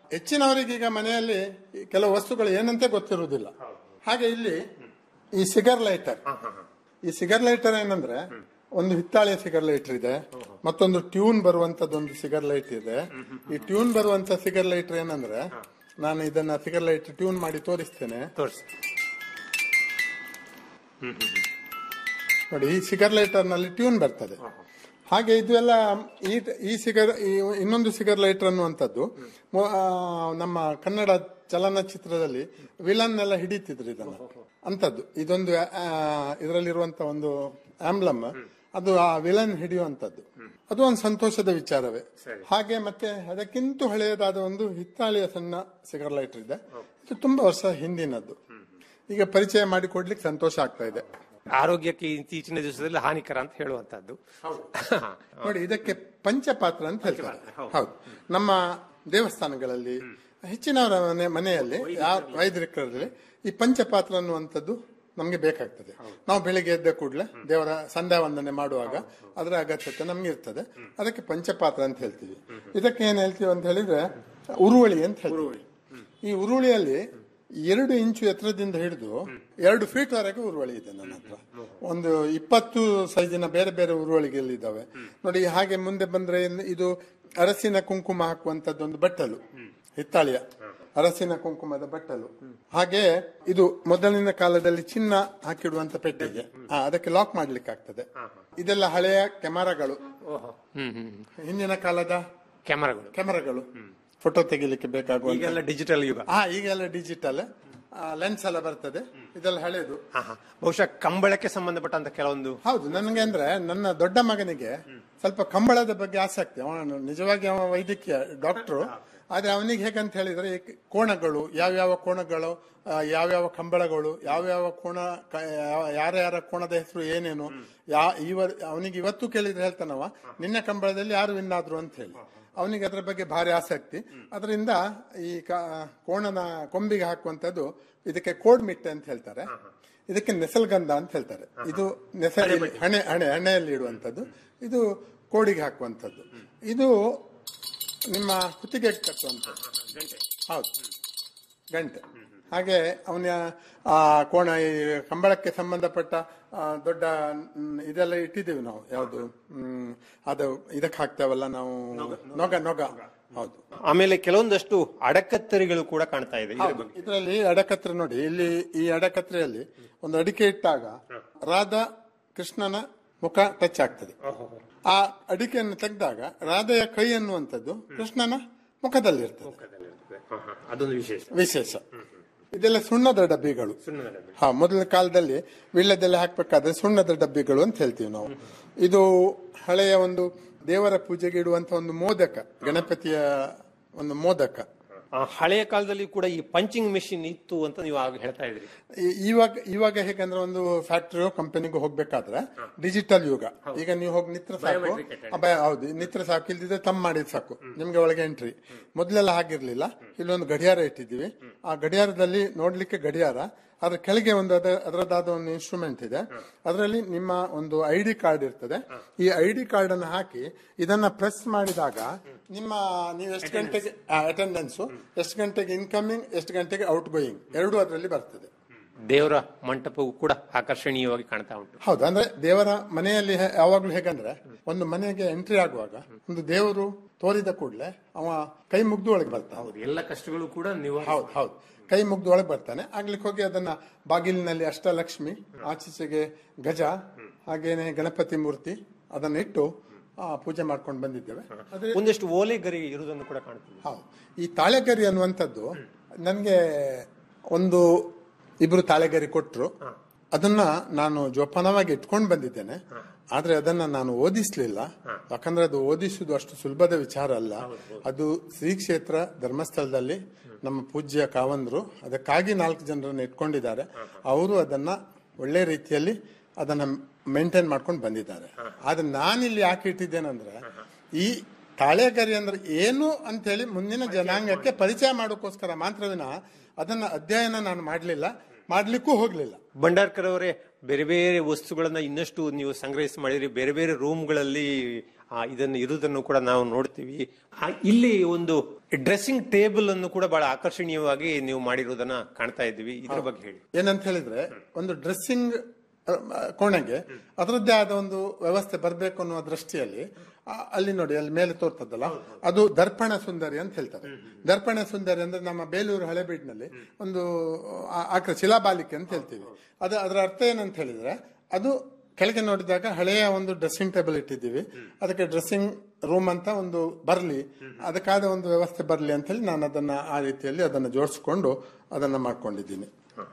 ಹೆಚ್ಚಿನವರಿಗೆ ಈಗ ಮನೆಯಲ್ಲಿ ಈ ಕೆಲವು ವಸ್ತುಗಳು ಏನಂತೆ ಗೊತ್ತಿರುವುದಿಲ್ಲ ಹಾಗೆ ಇಲ್ಲಿ ಈ ಸಿಗರ್ ಲೈಟರ್ ಈ ಸಿಗರ್ ಲೈಟರ್ ಏನಂದ್ರೆ ಒಂದು ಹಿತ್ತಾಳೆಯ ಸಿಗರ್ ಲೈಟರ್ ಇದೆ ಮತ್ತೊಂದು ಟ್ಯೂನ್ ಬರುವಂತದ್ದು ಒಂದು ಸಿಗರ್ ಲೈಟ್ ಇದೆ ಈ ಟ್ಯೂನ್ ಬರುವಂತ ಸಿಗರ್ ಲೈಟರ್ ಏನಂದ್ರೆ ನಾನು ಇದನ್ನ ಸಿಗರ್ ಲೈಟ್ ಟ್ಯೂನ್ ಮಾಡಿ ತೋರಿಸ್ತೇನೆ ತೋರಿಸಿ ನೋಡಿ ಈ ಸಿಗರ್ ಲೈಟರ್ ನಲ್ಲಿ ಟ್ಯೂನ್ ಬರ್ತದೆ ಹಾಗೆ ಇದು ಎಲ್ಲ ಈ ಈ ಸಿಗರ್ ಈ ಇನ್ನೊಂದು ಸಿಗರ್ ಲೈಟರ್ ಅನ್ನುವಂಥದ್ದು ಮೊ- ಆ, ನಮ್ಮ ಕನ್ನಡ ಚಲನಚಿತ್ರದಲ್ಲಿ ವಿಲನ್ ಎಲ್ಲ ಹಿಡಿತಿದ್ರು ಇದನ್ನ ಅಂತದ್ದು ಇದೊಂದು ಇದರಲ್ಲಿರುವಂತ ಒಂದು ಆಂಬ್ಲಮ್ ಅದು ಆ ವಿಲನ್ ಹಿಡಿಯುವಂತದ್ದು ಅದು ಒಂದು ಸಂತೋಷದ ವಿಚಾರವೇ ಹಾಗೆ ಮತ್ತೆ ಅದಕ್ಕಿಂತ ಹಳೆಯದಾದ ಒಂದು ಹಿತ್ತಾಳೆಯ ಸಣ್ಣ ಸಿಗರ್ ಲೈಟರ್ ಇದೆ ಇದು ತುಂಬಾ ವರ್ಷ ಹಿಂದಿನದ್ದು ಈಗ ಪರಿಚಯ ಮಾಡಿಕೊಡ್ಲಿಕ್ಕೆ ಸಂತೋಷ ಆಗ್ತಾ ಇದೆ ಆರೋಗ್ಯಕ್ಕೆ ಇತ್ತೀಚಿನ ದಿವಸದಲ್ಲಿ ಹಾನಿಕರ ಅಂತ ಹೇಳುವಂತದ್ದು ನೋಡಿ ಇದಕ್ಕೆ ಪಂಚಪಾತ್ರ ಅಂತ ಹೇಳ್ತಾರೆ ಹೌದು ನಮ್ಮ ದೇವಸ್ಥಾನಗಳಲ್ಲಿ ಹೆಚ್ಚಿನವರ ಮನೆ ಮನೆಯಲ್ಲಿ ಯಾವ ವೈದ್ಯರಲ್ಲಿ ಈ ಪಂಚಪಾತ್ರ ಅನ್ನುವಂಥದ್ದು ನಮ್ಗೆ ಬೇಕಾಗ್ತದೆ ನಾವು ಬೆಳಿಗ್ಗೆ ಎದ್ದ ಕೂಡಲೇ ದೇವರ ಸಂಧ್ಯಾ ವಂದನೆ ಮಾಡುವಾಗ ಅದರ ಅಗತ್ಯತೆ ನಮ್ಗೆ ಇರ್ತದೆ ಅದಕ್ಕೆ ಪಂಚಪಾತ್ರ ಅಂತ ಹೇಳ್ತೀವಿ ಇದಕ್ಕೆ ಏನ್ ಹೇಳ್ತೀವಿ ಅಂತ ಹೇಳಿದ್ರೆ ಉರುವಳಿ ಅಂತ ಹೇಳ್ತೀವಿ ಈ ಉರುಳಿಯಲ್ಲಿ ಎರಡು ಇಂಚು ಎತ್ತರದಿಂದ ಹಿಡಿದು ಎರಡು ಫೀಟ್ ವರೆಗೆ ಉರುವಳಿ ಇದೆ ನನ್ನ ಹತ್ರ ಒಂದು ಇಪ್ಪತ್ತು ಸೈಜಿನ ಬೇರೆ ಬೇರೆ ಉರುವಳಿಗಳಿದ್ದಾವೆ ನೋಡಿ ಹಾಗೆ ಮುಂದೆ ಬಂದ್ರೆ ಇನ್ನು ಇದು ಅರಸಿನ ಕುಂಕುಮ ಹಾಕುವಂತದ್ದು ಒಂದು ಬಟ್ಟಲು ಹಿತ್ತಾಳಿಯ ಅರಸಿನ ಕುಂಕುಮದ ಬಟ್ಟಲು ಹಾಗೆ ಇದು ಮೊದಲಿನ ಕಾಲದಲ್ಲಿ ಚಿನ್ನ ಹಾಕಿಡುವಂತ ಪೆಟ್ಟಿಗೆ ಆ, ಅದಕ್ಕೆ ಲಾಕ್ ಮಾಡ್ಲಿಕ್ಕೆ ಆಗ್ತದೆ ಇದೆಲ್ಲ ಹಳೆಯ ಕ್ಯಾಮರಾಗಳು ಹ್ಮ್ ಹ್ಮ್ ಹಿಂದಿನ ಕಾಲದ ಕ್ಯಾಮರಾಗಳು ಕ್ಯಾಮರಾಗಳು ಫೋಟೋ ತೆಗಿಲಿಕ್ಕೆ ಬೇಕಾಗುವ ಈಗೆಲ್ಲ ಡಿಜಿಟಲ್ ಯುಗ ಹಾ ಈಗೆಲ್ಲ ಡಿಜಿಟಲ್ ಲೆನ್ಸ್ ಎಲ್ಲ ಬರ್ತದೆ ಇದೆಲ್ಲ ಹಳೇದು ಹಾ, ಹಾ. ಬಹುಶಃ ಕಂಬಳಕ್ಕೆ ಸಂಬಂಧಪಟ್ಟಂತ ಕೆಲವೊಂದು ಹೌದು ನನಗೆ ಅಂದ್ರೆ ನನ್ನ ದೊಡ್ಡ ಮಗನಿಗೆ ಸ್ವಲ್ಪ ಕಂಬಳದ ಬಗ್ಗೆ ಆಸಕ್ತಿ ಅವನು ನಿಜವಾಗಿ ಅವ ವೈದ್ಯಕೀಯ ಡಾಕ್ಟ್ರು ಆದ್ರೆ ಅವನಿಗೆ ಹೇಗಂತ ಹೇಳಿದ್ರೆ ಈ ಕೋಣಗಳು ಯಾವ್ಯಾವ ಕೋಣಗಳು ಆ, ಯಾವ್ಯಾವ ಕಂಬಳಗಳು ಯಾವ್ಯಾವ ಕೋಣ ಕ- ಯಾವ- ಯಾರ ಯಾರ ಕೋಣದ ಹೆಸರು ಏನೇನು ಯಾ ಇವ ಅವನಿಗೆ ಇವತ್ತು ಕೇಳಿದ್ರೆ ಹೇಳ್ತಾನವ ನಿನ್ನೆ ಕಂಬಳದಲ್ಲಿ ಯಾರು ವಿನ್ ಆದ್ರು ಅಂತ ಹೇಳಿ ಅವನಿಗೆ ಅದರ ಬಗ್ಗೆ ಭಾರಿ ಆಸಕ್ತಿ ಅದರಿಂದ ಈ ಕ- ಕೋಣನ ಕೊಂಬಿಗೆ ಹಾಕುವಂತದ್ದು ಇದಕ್ಕೆ ಕೋಡ್ ಮಿಟ್ಟೆ ಅಂತ ಹೇಳ್ತಾರೆ ಇದಕ್ಕೆ ನೆಸಲ್ಗಂಧ ಅಂತ ಹೇಳ್ತಾರೆ ಇದು ನೆಸ ಹಣೆ ಹಣೆ ಹಣೆಯಲ್ಲಿ ಇಡುವಂತದ್ದು ಇದು ಕೋಡಿಗೆ ಹಾಕುವಂತದ್ದು ಇದು ನಿಮ್ಮ ಕುತ್ತಿಗೆ ಕಟ್ಟುವಂಥದ್ದು ಹೌದು ಗಂಟೆ ಹಾಗೆ ಅವನ ಆ ಕೋಣ ಈ ಕಂಬಳಕ್ಕೆ ಸಂಬಂಧಪಟ್ಟ ಆ, ದೊಡ್ಡ ಮ್, ಇದೆಲ್ಲ ಇಟ್ಟಿದ್ದೀವಿ ನಾವು ಯಾವುದು ಹ್ಮ್ ಅದು ಇದಕ್ಕೆ ಹಾಕ್ತೇವಲ್ಲ ನಾವು ನೊಗ ನೊಗ ಹೌದು ಆಮೇಲೆ ಕೆಲವೊಂದಷ್ಟು ಅಡಕತ್ತರಿಗಳು ಕೂಡ ಕಾಣ್ತಾ ಇದೆ ಇದ್ರ ಬಗ್ಗೆ. ಇದರಲ್ಲಿ ಅಡಕತ್ರೆ ನೋಡಿ ಇಲ್ಲಿ ಈ ಅಡಕತ್ರೆಯಲ್ಲಿ ಒಂದು ಅಡಿಕೆ ಇಟ್ಟಾಗ ರಾಧಾ ಕೃಷ್ಣನ ಮುಖ ಟಚ್ ಆಗ್ತದೆ ಆ ಅಡಿಕೆಯನ್ನು ತೆಗೆದಾಗ ರಾಧೆಯ ಕೈ ಅನ್ನುವಂಥದ್ದು ಕೃಷ್ಣನ ಮುಖದಲ್ಲಿ ಇರ್ತದೆ ಹಾ, ಹಾ. ಅದೊಂದು ವಿಶೇಷ ವಿಶೇಷ ಇದೆಲ್ಲ ಸುಣ್ಣದ ಡಬ್ಬಿಗಳು ಸುಣ್ಣದ ಡಬ್ಬಿ. ಹಾ ಮೊದಲಿನ ಕಾಲದಲ್ಲಿ ವೀಳ್ಯದೆಲೆ ಹಾಕ್ಬೇಕಾದ್ರೆ ಸುಣ್ಣದ ಡಬ್ಬಿಗಳು ಅಂತ ಹೇಳ್ತೀವಿ ನಾವು ಇದು ಹಳೆಯ ಒಂದು ದೇವರ ಪೂಜೆಗೆ ಇಡುವಂತ ಒಂದು ಮೋದಕ ಗಣಪತಿಯ ಒಂದು ಮೋದಕ ಆ, ಹಳೆಯ ಕಾಲದಲ್ಲಿ ಕೂಡ ಈ ಪಂಚಿಂಗ್ ಮೆಷಿನ್ ಇತ್ತು ಅಂತ ನೀವು ಆಗ ಹೇಳ್ತಾ ಇದ್ರಿ ಈ- ಇವಾಗ ಇವಾಗ ಹೇಗಂದ್ರೆ ಒಂದು ಫ್ಯಾಕ್ಟರಿ ಕಂಪನಿಗೆ ಹೋಗ್ಬೇಕಾದ್ರೆ ಡಿಜಿಟಲ್ ಯುಗ ಈಗ ನೀವು ಹೋಗಿ ನಿತ್ರ ಸಾಕು ಆ, ಬ- ಹೌದು ನಿತ್ರ ಸಾಕು ಇಲ್ದಿದ್ರೆ ತಮ್ಮ ಮಾಡಿದ್ ಸಾಕು ನಿಮ್ಗೆ ಒಳಗೆ ಎಂಟ್ರಿ ಮೊದ್ಲೆಲ್ಲ ಹಾಗಿರ್ಲಿಲ್ಲ ಇಲ್ಲೊಂದು ಗಡಿಯಾರ ಇಟ್ಟಿದ್ದೀವಿ ಆ ಗಡಿಯಾರದಲ್ಲಿ ನೋಡ್ಲಿಕ್ಕೆ ಗಡಿಯಾರ ಅದ್ರ ಕೆಳಗೆ ಒಂದು ಅದ ಅದರದ್ದಾದ ಒಂದು ಇನ್ಸ್ಟ್ರೂಮೆಂಟ್ ಇದೆ ಅದರಲ್ಲಿ ನಿಮ್ಮ ಒಂದು ಐ ಡಿ ಕಾರ್ಡ್ ಇರ್ತದೆ ಈ ಐ ಡಿ ಕಾರ್ಡ್ ಅನ್ನು ಹಾಕಿ ಇದನ್ನ ಪ್ರೆಸ್ ಮಾಡಿದಾಗ ನಿಮ್ಮ ನೀವು ಎಷ್ಟು ಗಂಟೆಗೆ ಅಟೆಂಡೆನ್ಸ್ ಎಷ್ಟು ಗಂಟೆಗೆ ಇನ್ಕಮಿಂಗ್ ಎಷ್ಟು ಗಂಟೆಗೆ ಔಟ್ ಗೋಯಿಂಗ್ ಎರಡೂ ಅದರಲ್ಲಿ ಬರ್ತದೆ ದೇವರ ಮಂಟಪವು ಕೂಡ ಆಕರ್ಷಣೀಯವಾಗಿ ಕಾಣ್ತಾ ಉಂಟು ಹೌದು ಅಂದ್ರೆ ದೇವರ ಮನೆಯಲ್ಲಿ ಹೇ- ಯಾವಾಗ್ಲೂ ಹೇಗಂದ್ರೆ ಒಂದು ಮನೆಗೆ ಎಂಟ್ರಿ ಆಗುವಾಗ ಒಂದು ದೇವರು ತೋರಿದ ಕೂಡಲೇ ಅವ ಕೈ ಮುಗ್ದು ಒಳಗೆ ಬರ್ತಾನೆ ಹೌದು ಎಲ್ಲ ಕಷ್ಟಗಳು ಕೂಡ ನೀವು ಹೌದು ಹೌದು ಕೈ ಮುಗ್ದು ಒಳಗೆ ಬರ್ತಾನೆ ಆಗ್ಲಿಕ್ಕೆ ಹೋಗಿ ಅದನ್ನ ಬಾಗಿಲಿನಲ್ಲಿ ಅಷ್ಟಲಕ್ಷ್ಮಿ ಆಚೀಚೆಗೆ ಗಜ ಹಾಗೇನೆ ಗಣಪತಿ ಮೂರ್ತಿ ಅದನ್ನ ಇಟ್ಟು ಆ, ಪೂಜೆ ಮಾಡ್ಕೊಂಡು ಬಂದಿದ್ದೇವೆ ಅದೇ ಒಂದಷ್ಟು ಓಲೆ ಗರಿ ಇರುವುದನ್ನು ಕೂಡ ಕಾಣ್ತೀವಿ ಹೌದು ಈ ತಾಳೆಗರಿ ಅನ್ನುವಂಥದ್ದು ನನಗೆ ಒಂದು ಇಬ್ರು ತಾಳೆಗರಿ ಕೊಟ್ರು ಅದನ್ನ ನಾನು ಜೋಪಾನವಾಗಿ ಇಟ್ಕೊಂಡು ಬಂದಿದ್ದೇನೆ ಆದ್ರೆ ಅದನ್ನ ನಾನು ಓದಿಸ್ಲಿಲ್ಲ ಯಾಕಂದ್ರೆ ಅದು ಓದಿಸುವುದು ಅಷ್ಟು ಸುಲಭದ ವಿಚಾರ ಅಲ್ಲ ಅದು ಶ್ರೀ ಕ್ಷೇತ್ರ ಧರ್ಮಸ್ಥಳದಲ್ಲಿ ನಮ್ಮ ಪೂಜ್ಯ ಕಾವಂದ್ರು ಅದಕ್ಕಾಗಿ ನಾಲ್ಕು ಜನರನ್ನು ಇಟ್ಕೊಂಡಿದ್ದಾರೆ ಅವರು ಅದನ್ನ ಒಳ್ಳೆ ರೀತಿಯಲ್ಲಿ ಅದನ್ನ ಮೇಂಟೈನ್ ಮಾಡ್ಕೊಂಡು ಬಂದಿದ್ದಾರೆ ಆದ್ರೆ ನಾನಿಲ್ಲಿ ಯಾಕೆ ಇಟ್ಟಿದ್ದೇನೆಂದ್ರೆ ಈ ತಾಳೆಗರಿ ಅಂದ್ರೆ ಏನು ಅಂತ ಹೇಳಿ ಮುಂದಿನ ಜನಾಂಗಕ್ಕೆ ಪರಿಚಯ ಮಾಡೋಕ್ಕೋಸ್ಕರ ಮಾತ್ರವಿನ ಅದನ್ನ ಅಧ್ಯಯನ ನಾನು ಮಾಡಲಿಲ್ಲ ಮಾಡ್ಲಿಕ್ಕೂ ಹೋಗ್ಲಿಲ್ಲ ಭಂಡಾರ್ಕರ್ ಅವರೇ ಬೇರೆ ಬೇರೆ ವಸ್ತುಗಳನ್ನ ಇನ್ನಷ್ಟು ನೀವು ಸಂಗ್ರಹಿಸಿ ಮಾಡಿದ್ರಿ ಬೇರೆ ಬೇರೆ ರೂಮ್ಗಳಲ್ಲಿ ಆ, ಇದನ್ನು ಇರುವುದನ್ನು ಕೂಡ ನಾವು ನೋಡ್ತೀವಿ ಆ, ಇಲ್ಲಿ ಒಂದು ಡ್ರೆಸ್ಸಿಂಗ್ ಟೇಬಲ್ ಅನ್ನು ಕೂಡ ಬಹಳ ಆಕರ್ಷಣೀಯವಾಗಿ ನೀವು ಮಾಡಿರುವುದನ್ನ ಕಾಣ್ತಾ ಇದ್ದೀವಿ ಇದ್ರ ಬಗ್ಗೆ ಹೇಳಿ ಏನಂತ ಹೇಳಿದ್ರೆ ಒಂದು ಡ್ರೆಸ್ಸಿಂಗ್ ಕೋಣೆಗೆ ಅದರದ್ದೇ ಆದ ಒಂದು ವ್ಯವಸ್ಥೆ ಬರಬೇಕು ಅನ್ನುವ ದೃಷ್ಟಿಯಲ್ಲಿ ಆ, ಅಲ್ಲಿ ನೋಡಿ ಅಲ್ಲಿ ಮೇಲೆ ತೋರ್ತದಲ್ಲ ಅದು ದರ್ಪಣ ಸುಂದರಿ ಅಂತ ಹೇಳ್ತಾರೆ ದರ್ಪಣ ಸುಂದರಿ ಅಂದ್ರೆ ನಮ್ಮ ಬೇಲೂರು ಹಳೆಬೀಡಿನಲ್ಲಿ ಒಂದು ಆ- ಆಕೃತಿ ಶಿಲಾಬಾಲಿಕೆ ಅಂತ ಹೇಳ್ತೀವಿ ಅದು ಅದರ ಅರ್ಥ ಏನಂತ ಹೇಳಿದ್ರೆ ಅದು ಕೆಳಗೆ ನೋಡಿದಾಗ ಹಳೆಯ ಒಂದು ಡ್ರೆಸ್ಸಿಂಗ್ ಟೇಬಲ್ ಇಟ್ಟಿದ್ದೀವಿ ಅದಕ್ಕೆ ಡ್ರೆಸ್ಸಿಂಗ್ ರೂಮ್ ಅಂತ ಒಂದು ಬರಲಿ ಅದಕ್ಕಾದ ಒಂದು ವ್ಯವಸ್ಥೆ ಬರಲಿ ಅಂತ ಹೇಳಿ ನಾನು ಅದನ್ನ ಆ ರೀತಿಯಲ್ಲಿ ಅದನ್ನು ಜೋಡಿಸ್ಕೊಂಡು ಅದನ್ನ ಮಾಡ್ಕೊಂಡಿದ್ದೀನಿ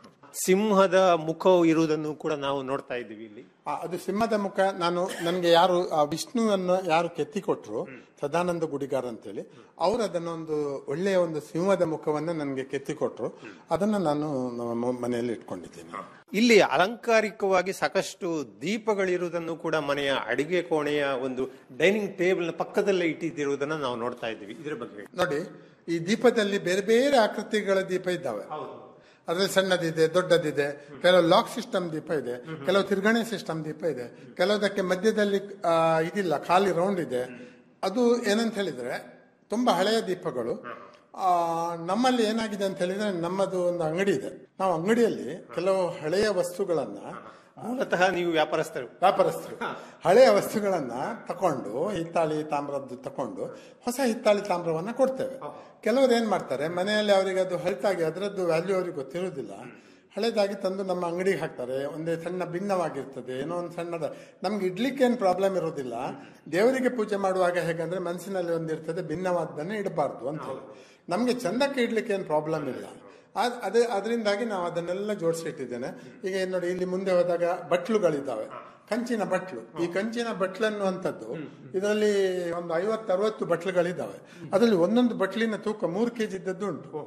ಸಿಂಹದ ಮುಖವು ಇರುವುದನ್ನು ಕೂಡ ನಾವು ನೋಡ್ತಾ ಇದ್ದೀವಿ ಇಲ್ಲಿ ಆ, ಅದು ಸಿಂಹದ ಮುಖ ನಾನು ನನಗೆ ಯಾರು ಆ ವಿಷ್ಣುವನ್ನು ಯಾರು ಕೆತ್ತಿಕೊಟ್ರು ಸದಾನಂದ ಗುಡಿಗಾರ ಅಂತೇಳಿ ಅವರು ಅದನ್ನ ಒಂದು ಒಳ್ಳೆಯ ಒಂದು ಸಿಂಹದ ಮುಖವನ್ನ ನನಗೆ ಕೆತ್ತಿಕೊಟ್ರು ಅದನ್ನ ನಾನು ನಮ್ಮ ಮ- ಮನೆಯಲ್ಲಿ ಇಟ್ಕೊಂಡಿದ್ದೀನಿ ಇಲ್ಲಿ ಅಲಂಕಾರಿಕವಾಗಿ ಸಾಕಷ್ಟು ದೀಪಗಳಿರುವುದನ್ನು ಕೂಡ ಮನೆಯ ಅಡಿಗೆ ಕೋಣೆಯ ಒಂದು ಡೈನಿಂಗ್ ಟೇಬಲ್ ಪಕ್ಕದಲ್ಲೇ ಇಟ್ಟಿದ್ದಿರುವುದನ್ನ ನಾವು ನೋಡ್ತಾ ಇದ್ದೀವಿ ಇದ್ರ ಬಗ್ಗೆ ಹೇಳಿ. ನೋಡಿ ಈ ದೀಪದಲ್ಲಿ ಬೇರೆ ಬೇರೆ ಆಕೃತಿಗಳ ದೀಪ ಇದ್ದಾವೆ ಅದ್ರಲ್ಲಿ ಸಣ್ಣದಿದೆ ದೊಡ್ಡದಿದೆ ಕೆಲವು ಲಾಕ್ ಸಿಸ್ಟಮ್ ದೀಪ ಇದೆ ಕೆಲವು ತಿರ್ಗಣೆ ಸಿಸ್ಟಮ್ ದೀಪ ಇದೆ ಕೆಲವುದಕ್ಕೆ ಮಧ್ಯದಲ್ಲಿ ಆ, ಇದಿಲ್ಲ ಖಾಲಿ ರೌಂಡ್ ಇದೆ ಅದು ಏನಂತ ಹೇಳಿದ್ರೆ ತುಂಬಾ ಹಳೆಯ ದೀಪಗಳು ಆ, ನಮ್ಮಲ್ಲಿ ಏನಾಗಿದೆ ಅಂತ ಹೇಳಿದ್ರೆ ನಮ್ಮದು ಒಂದು ಅಂಗಡಿ ಇದೆ ನಾವು ಅಂಗಡಿಯಲ್ಲಿ ಕೆಲವು ಹಳೆಯ ವಸ್ತುಗಳನ್ನ ಮೂಲತಃ ನೀವು ವ್ಯಾಪಾರಸ್ಥರು ವ್ಯಾಪಾರಸ್ಥರು ಹಳೆಯ ವಸ್ತುಗಳನ್ನ ತಕೊಂಡು ಹಿತ್ತಾಳಿ ತಾಮ್ರದ್ದು ತಕೊಂಡು ಹೊಸ ಹಿತ್ತಾಳಿ ತಾಮ್ರವನ್ನ ಕೊಡ್ತೇವೆ ಕೆಲವರು ಏನ್ ಮಾಡ್ತಾರೆ ಮನೆಯಲ್ಲಿ ಅವರಿಗೆ ಅದು ಹಳತಾಗಿ ಅದರದ್ದು ವ್ಯಾಲ್ಯೂ ಅವ್ರಿಗೆ ಗೊತ್ತಿರೋದಿಲ್ಲ ಹಳೇದಾಗಿ ತಂದು ನಮ್ಮ ಅಂಗಡಿಗೆ ಹಾಕ್ತಾರೆ ಒಂದೇ ಸಣ್ಣ ಭಿನ್ನವಾಗಿರ್ತದೆ ಏನೋ ಒಂದು ಸಣ್ಣದ ನಮ್ಗೆ ಇಡ್ಲಿಕ್ಕೆ ಏನು ಪ್ರಾಬ್ಲಮ್ ಇರೋದಿಲ್ಲ ದೇವರಿಗೆ ಪೂಜೆ ಮಾಡುವಾಗ ಹೇಗಂದ್ರೆ ಮನಸ್ಸಿನಲ್ಲಿ ಒಂದಿರ್ತದೆ ಭಿನ್ನವಾದ್ದನ್ನೇ ಇಡಬಾರ್ದು ಅಂತ ಹೇಳಿ ನಮ್ಗೆ ಚಂದಕ್ಕೆ ಇಡ್ಲಿಕ್ಕೆ ಏನು ಪ್ರಾಬ್ಲಮ್ ಇಲ್ಲ ಆದ್- ಅದೇ ಅದರಿಂದಾಗಿ ನಾವು ಅದನ್ನೆಲ್ಲ ಜೋಡಿಸಿಟ್ಟಿದ್ದೇನೆ ಈಗ ಏನ್ ನೋಡಿ ಇಲ್ಲಿ ಮುಂದೆ ಹೋದಾಗ ಬಟ್ಲುಗಳಿದ್ದಾವೆ ಕಂಚಿನ ಬಟ್ಲು ಈ ಕಂಚಿನ ಬಟ್ಲು ಅನ್ನುವಂಥದ್ದು ಇದರಲ್ಲಿ ಒಂದು ಐವತ್ತು ಅರವತ್ತು ಬಟ್ಲುಗಳಿದ್ದಾವೆ ಅದರಲ್ಲಿ ಒಂದೊಂದು ಬಟ್ಲಿನ ತೂಕ ಮೂರು ಕೆಜಿ ಇದ್ದದ್ದು ಉಂಟು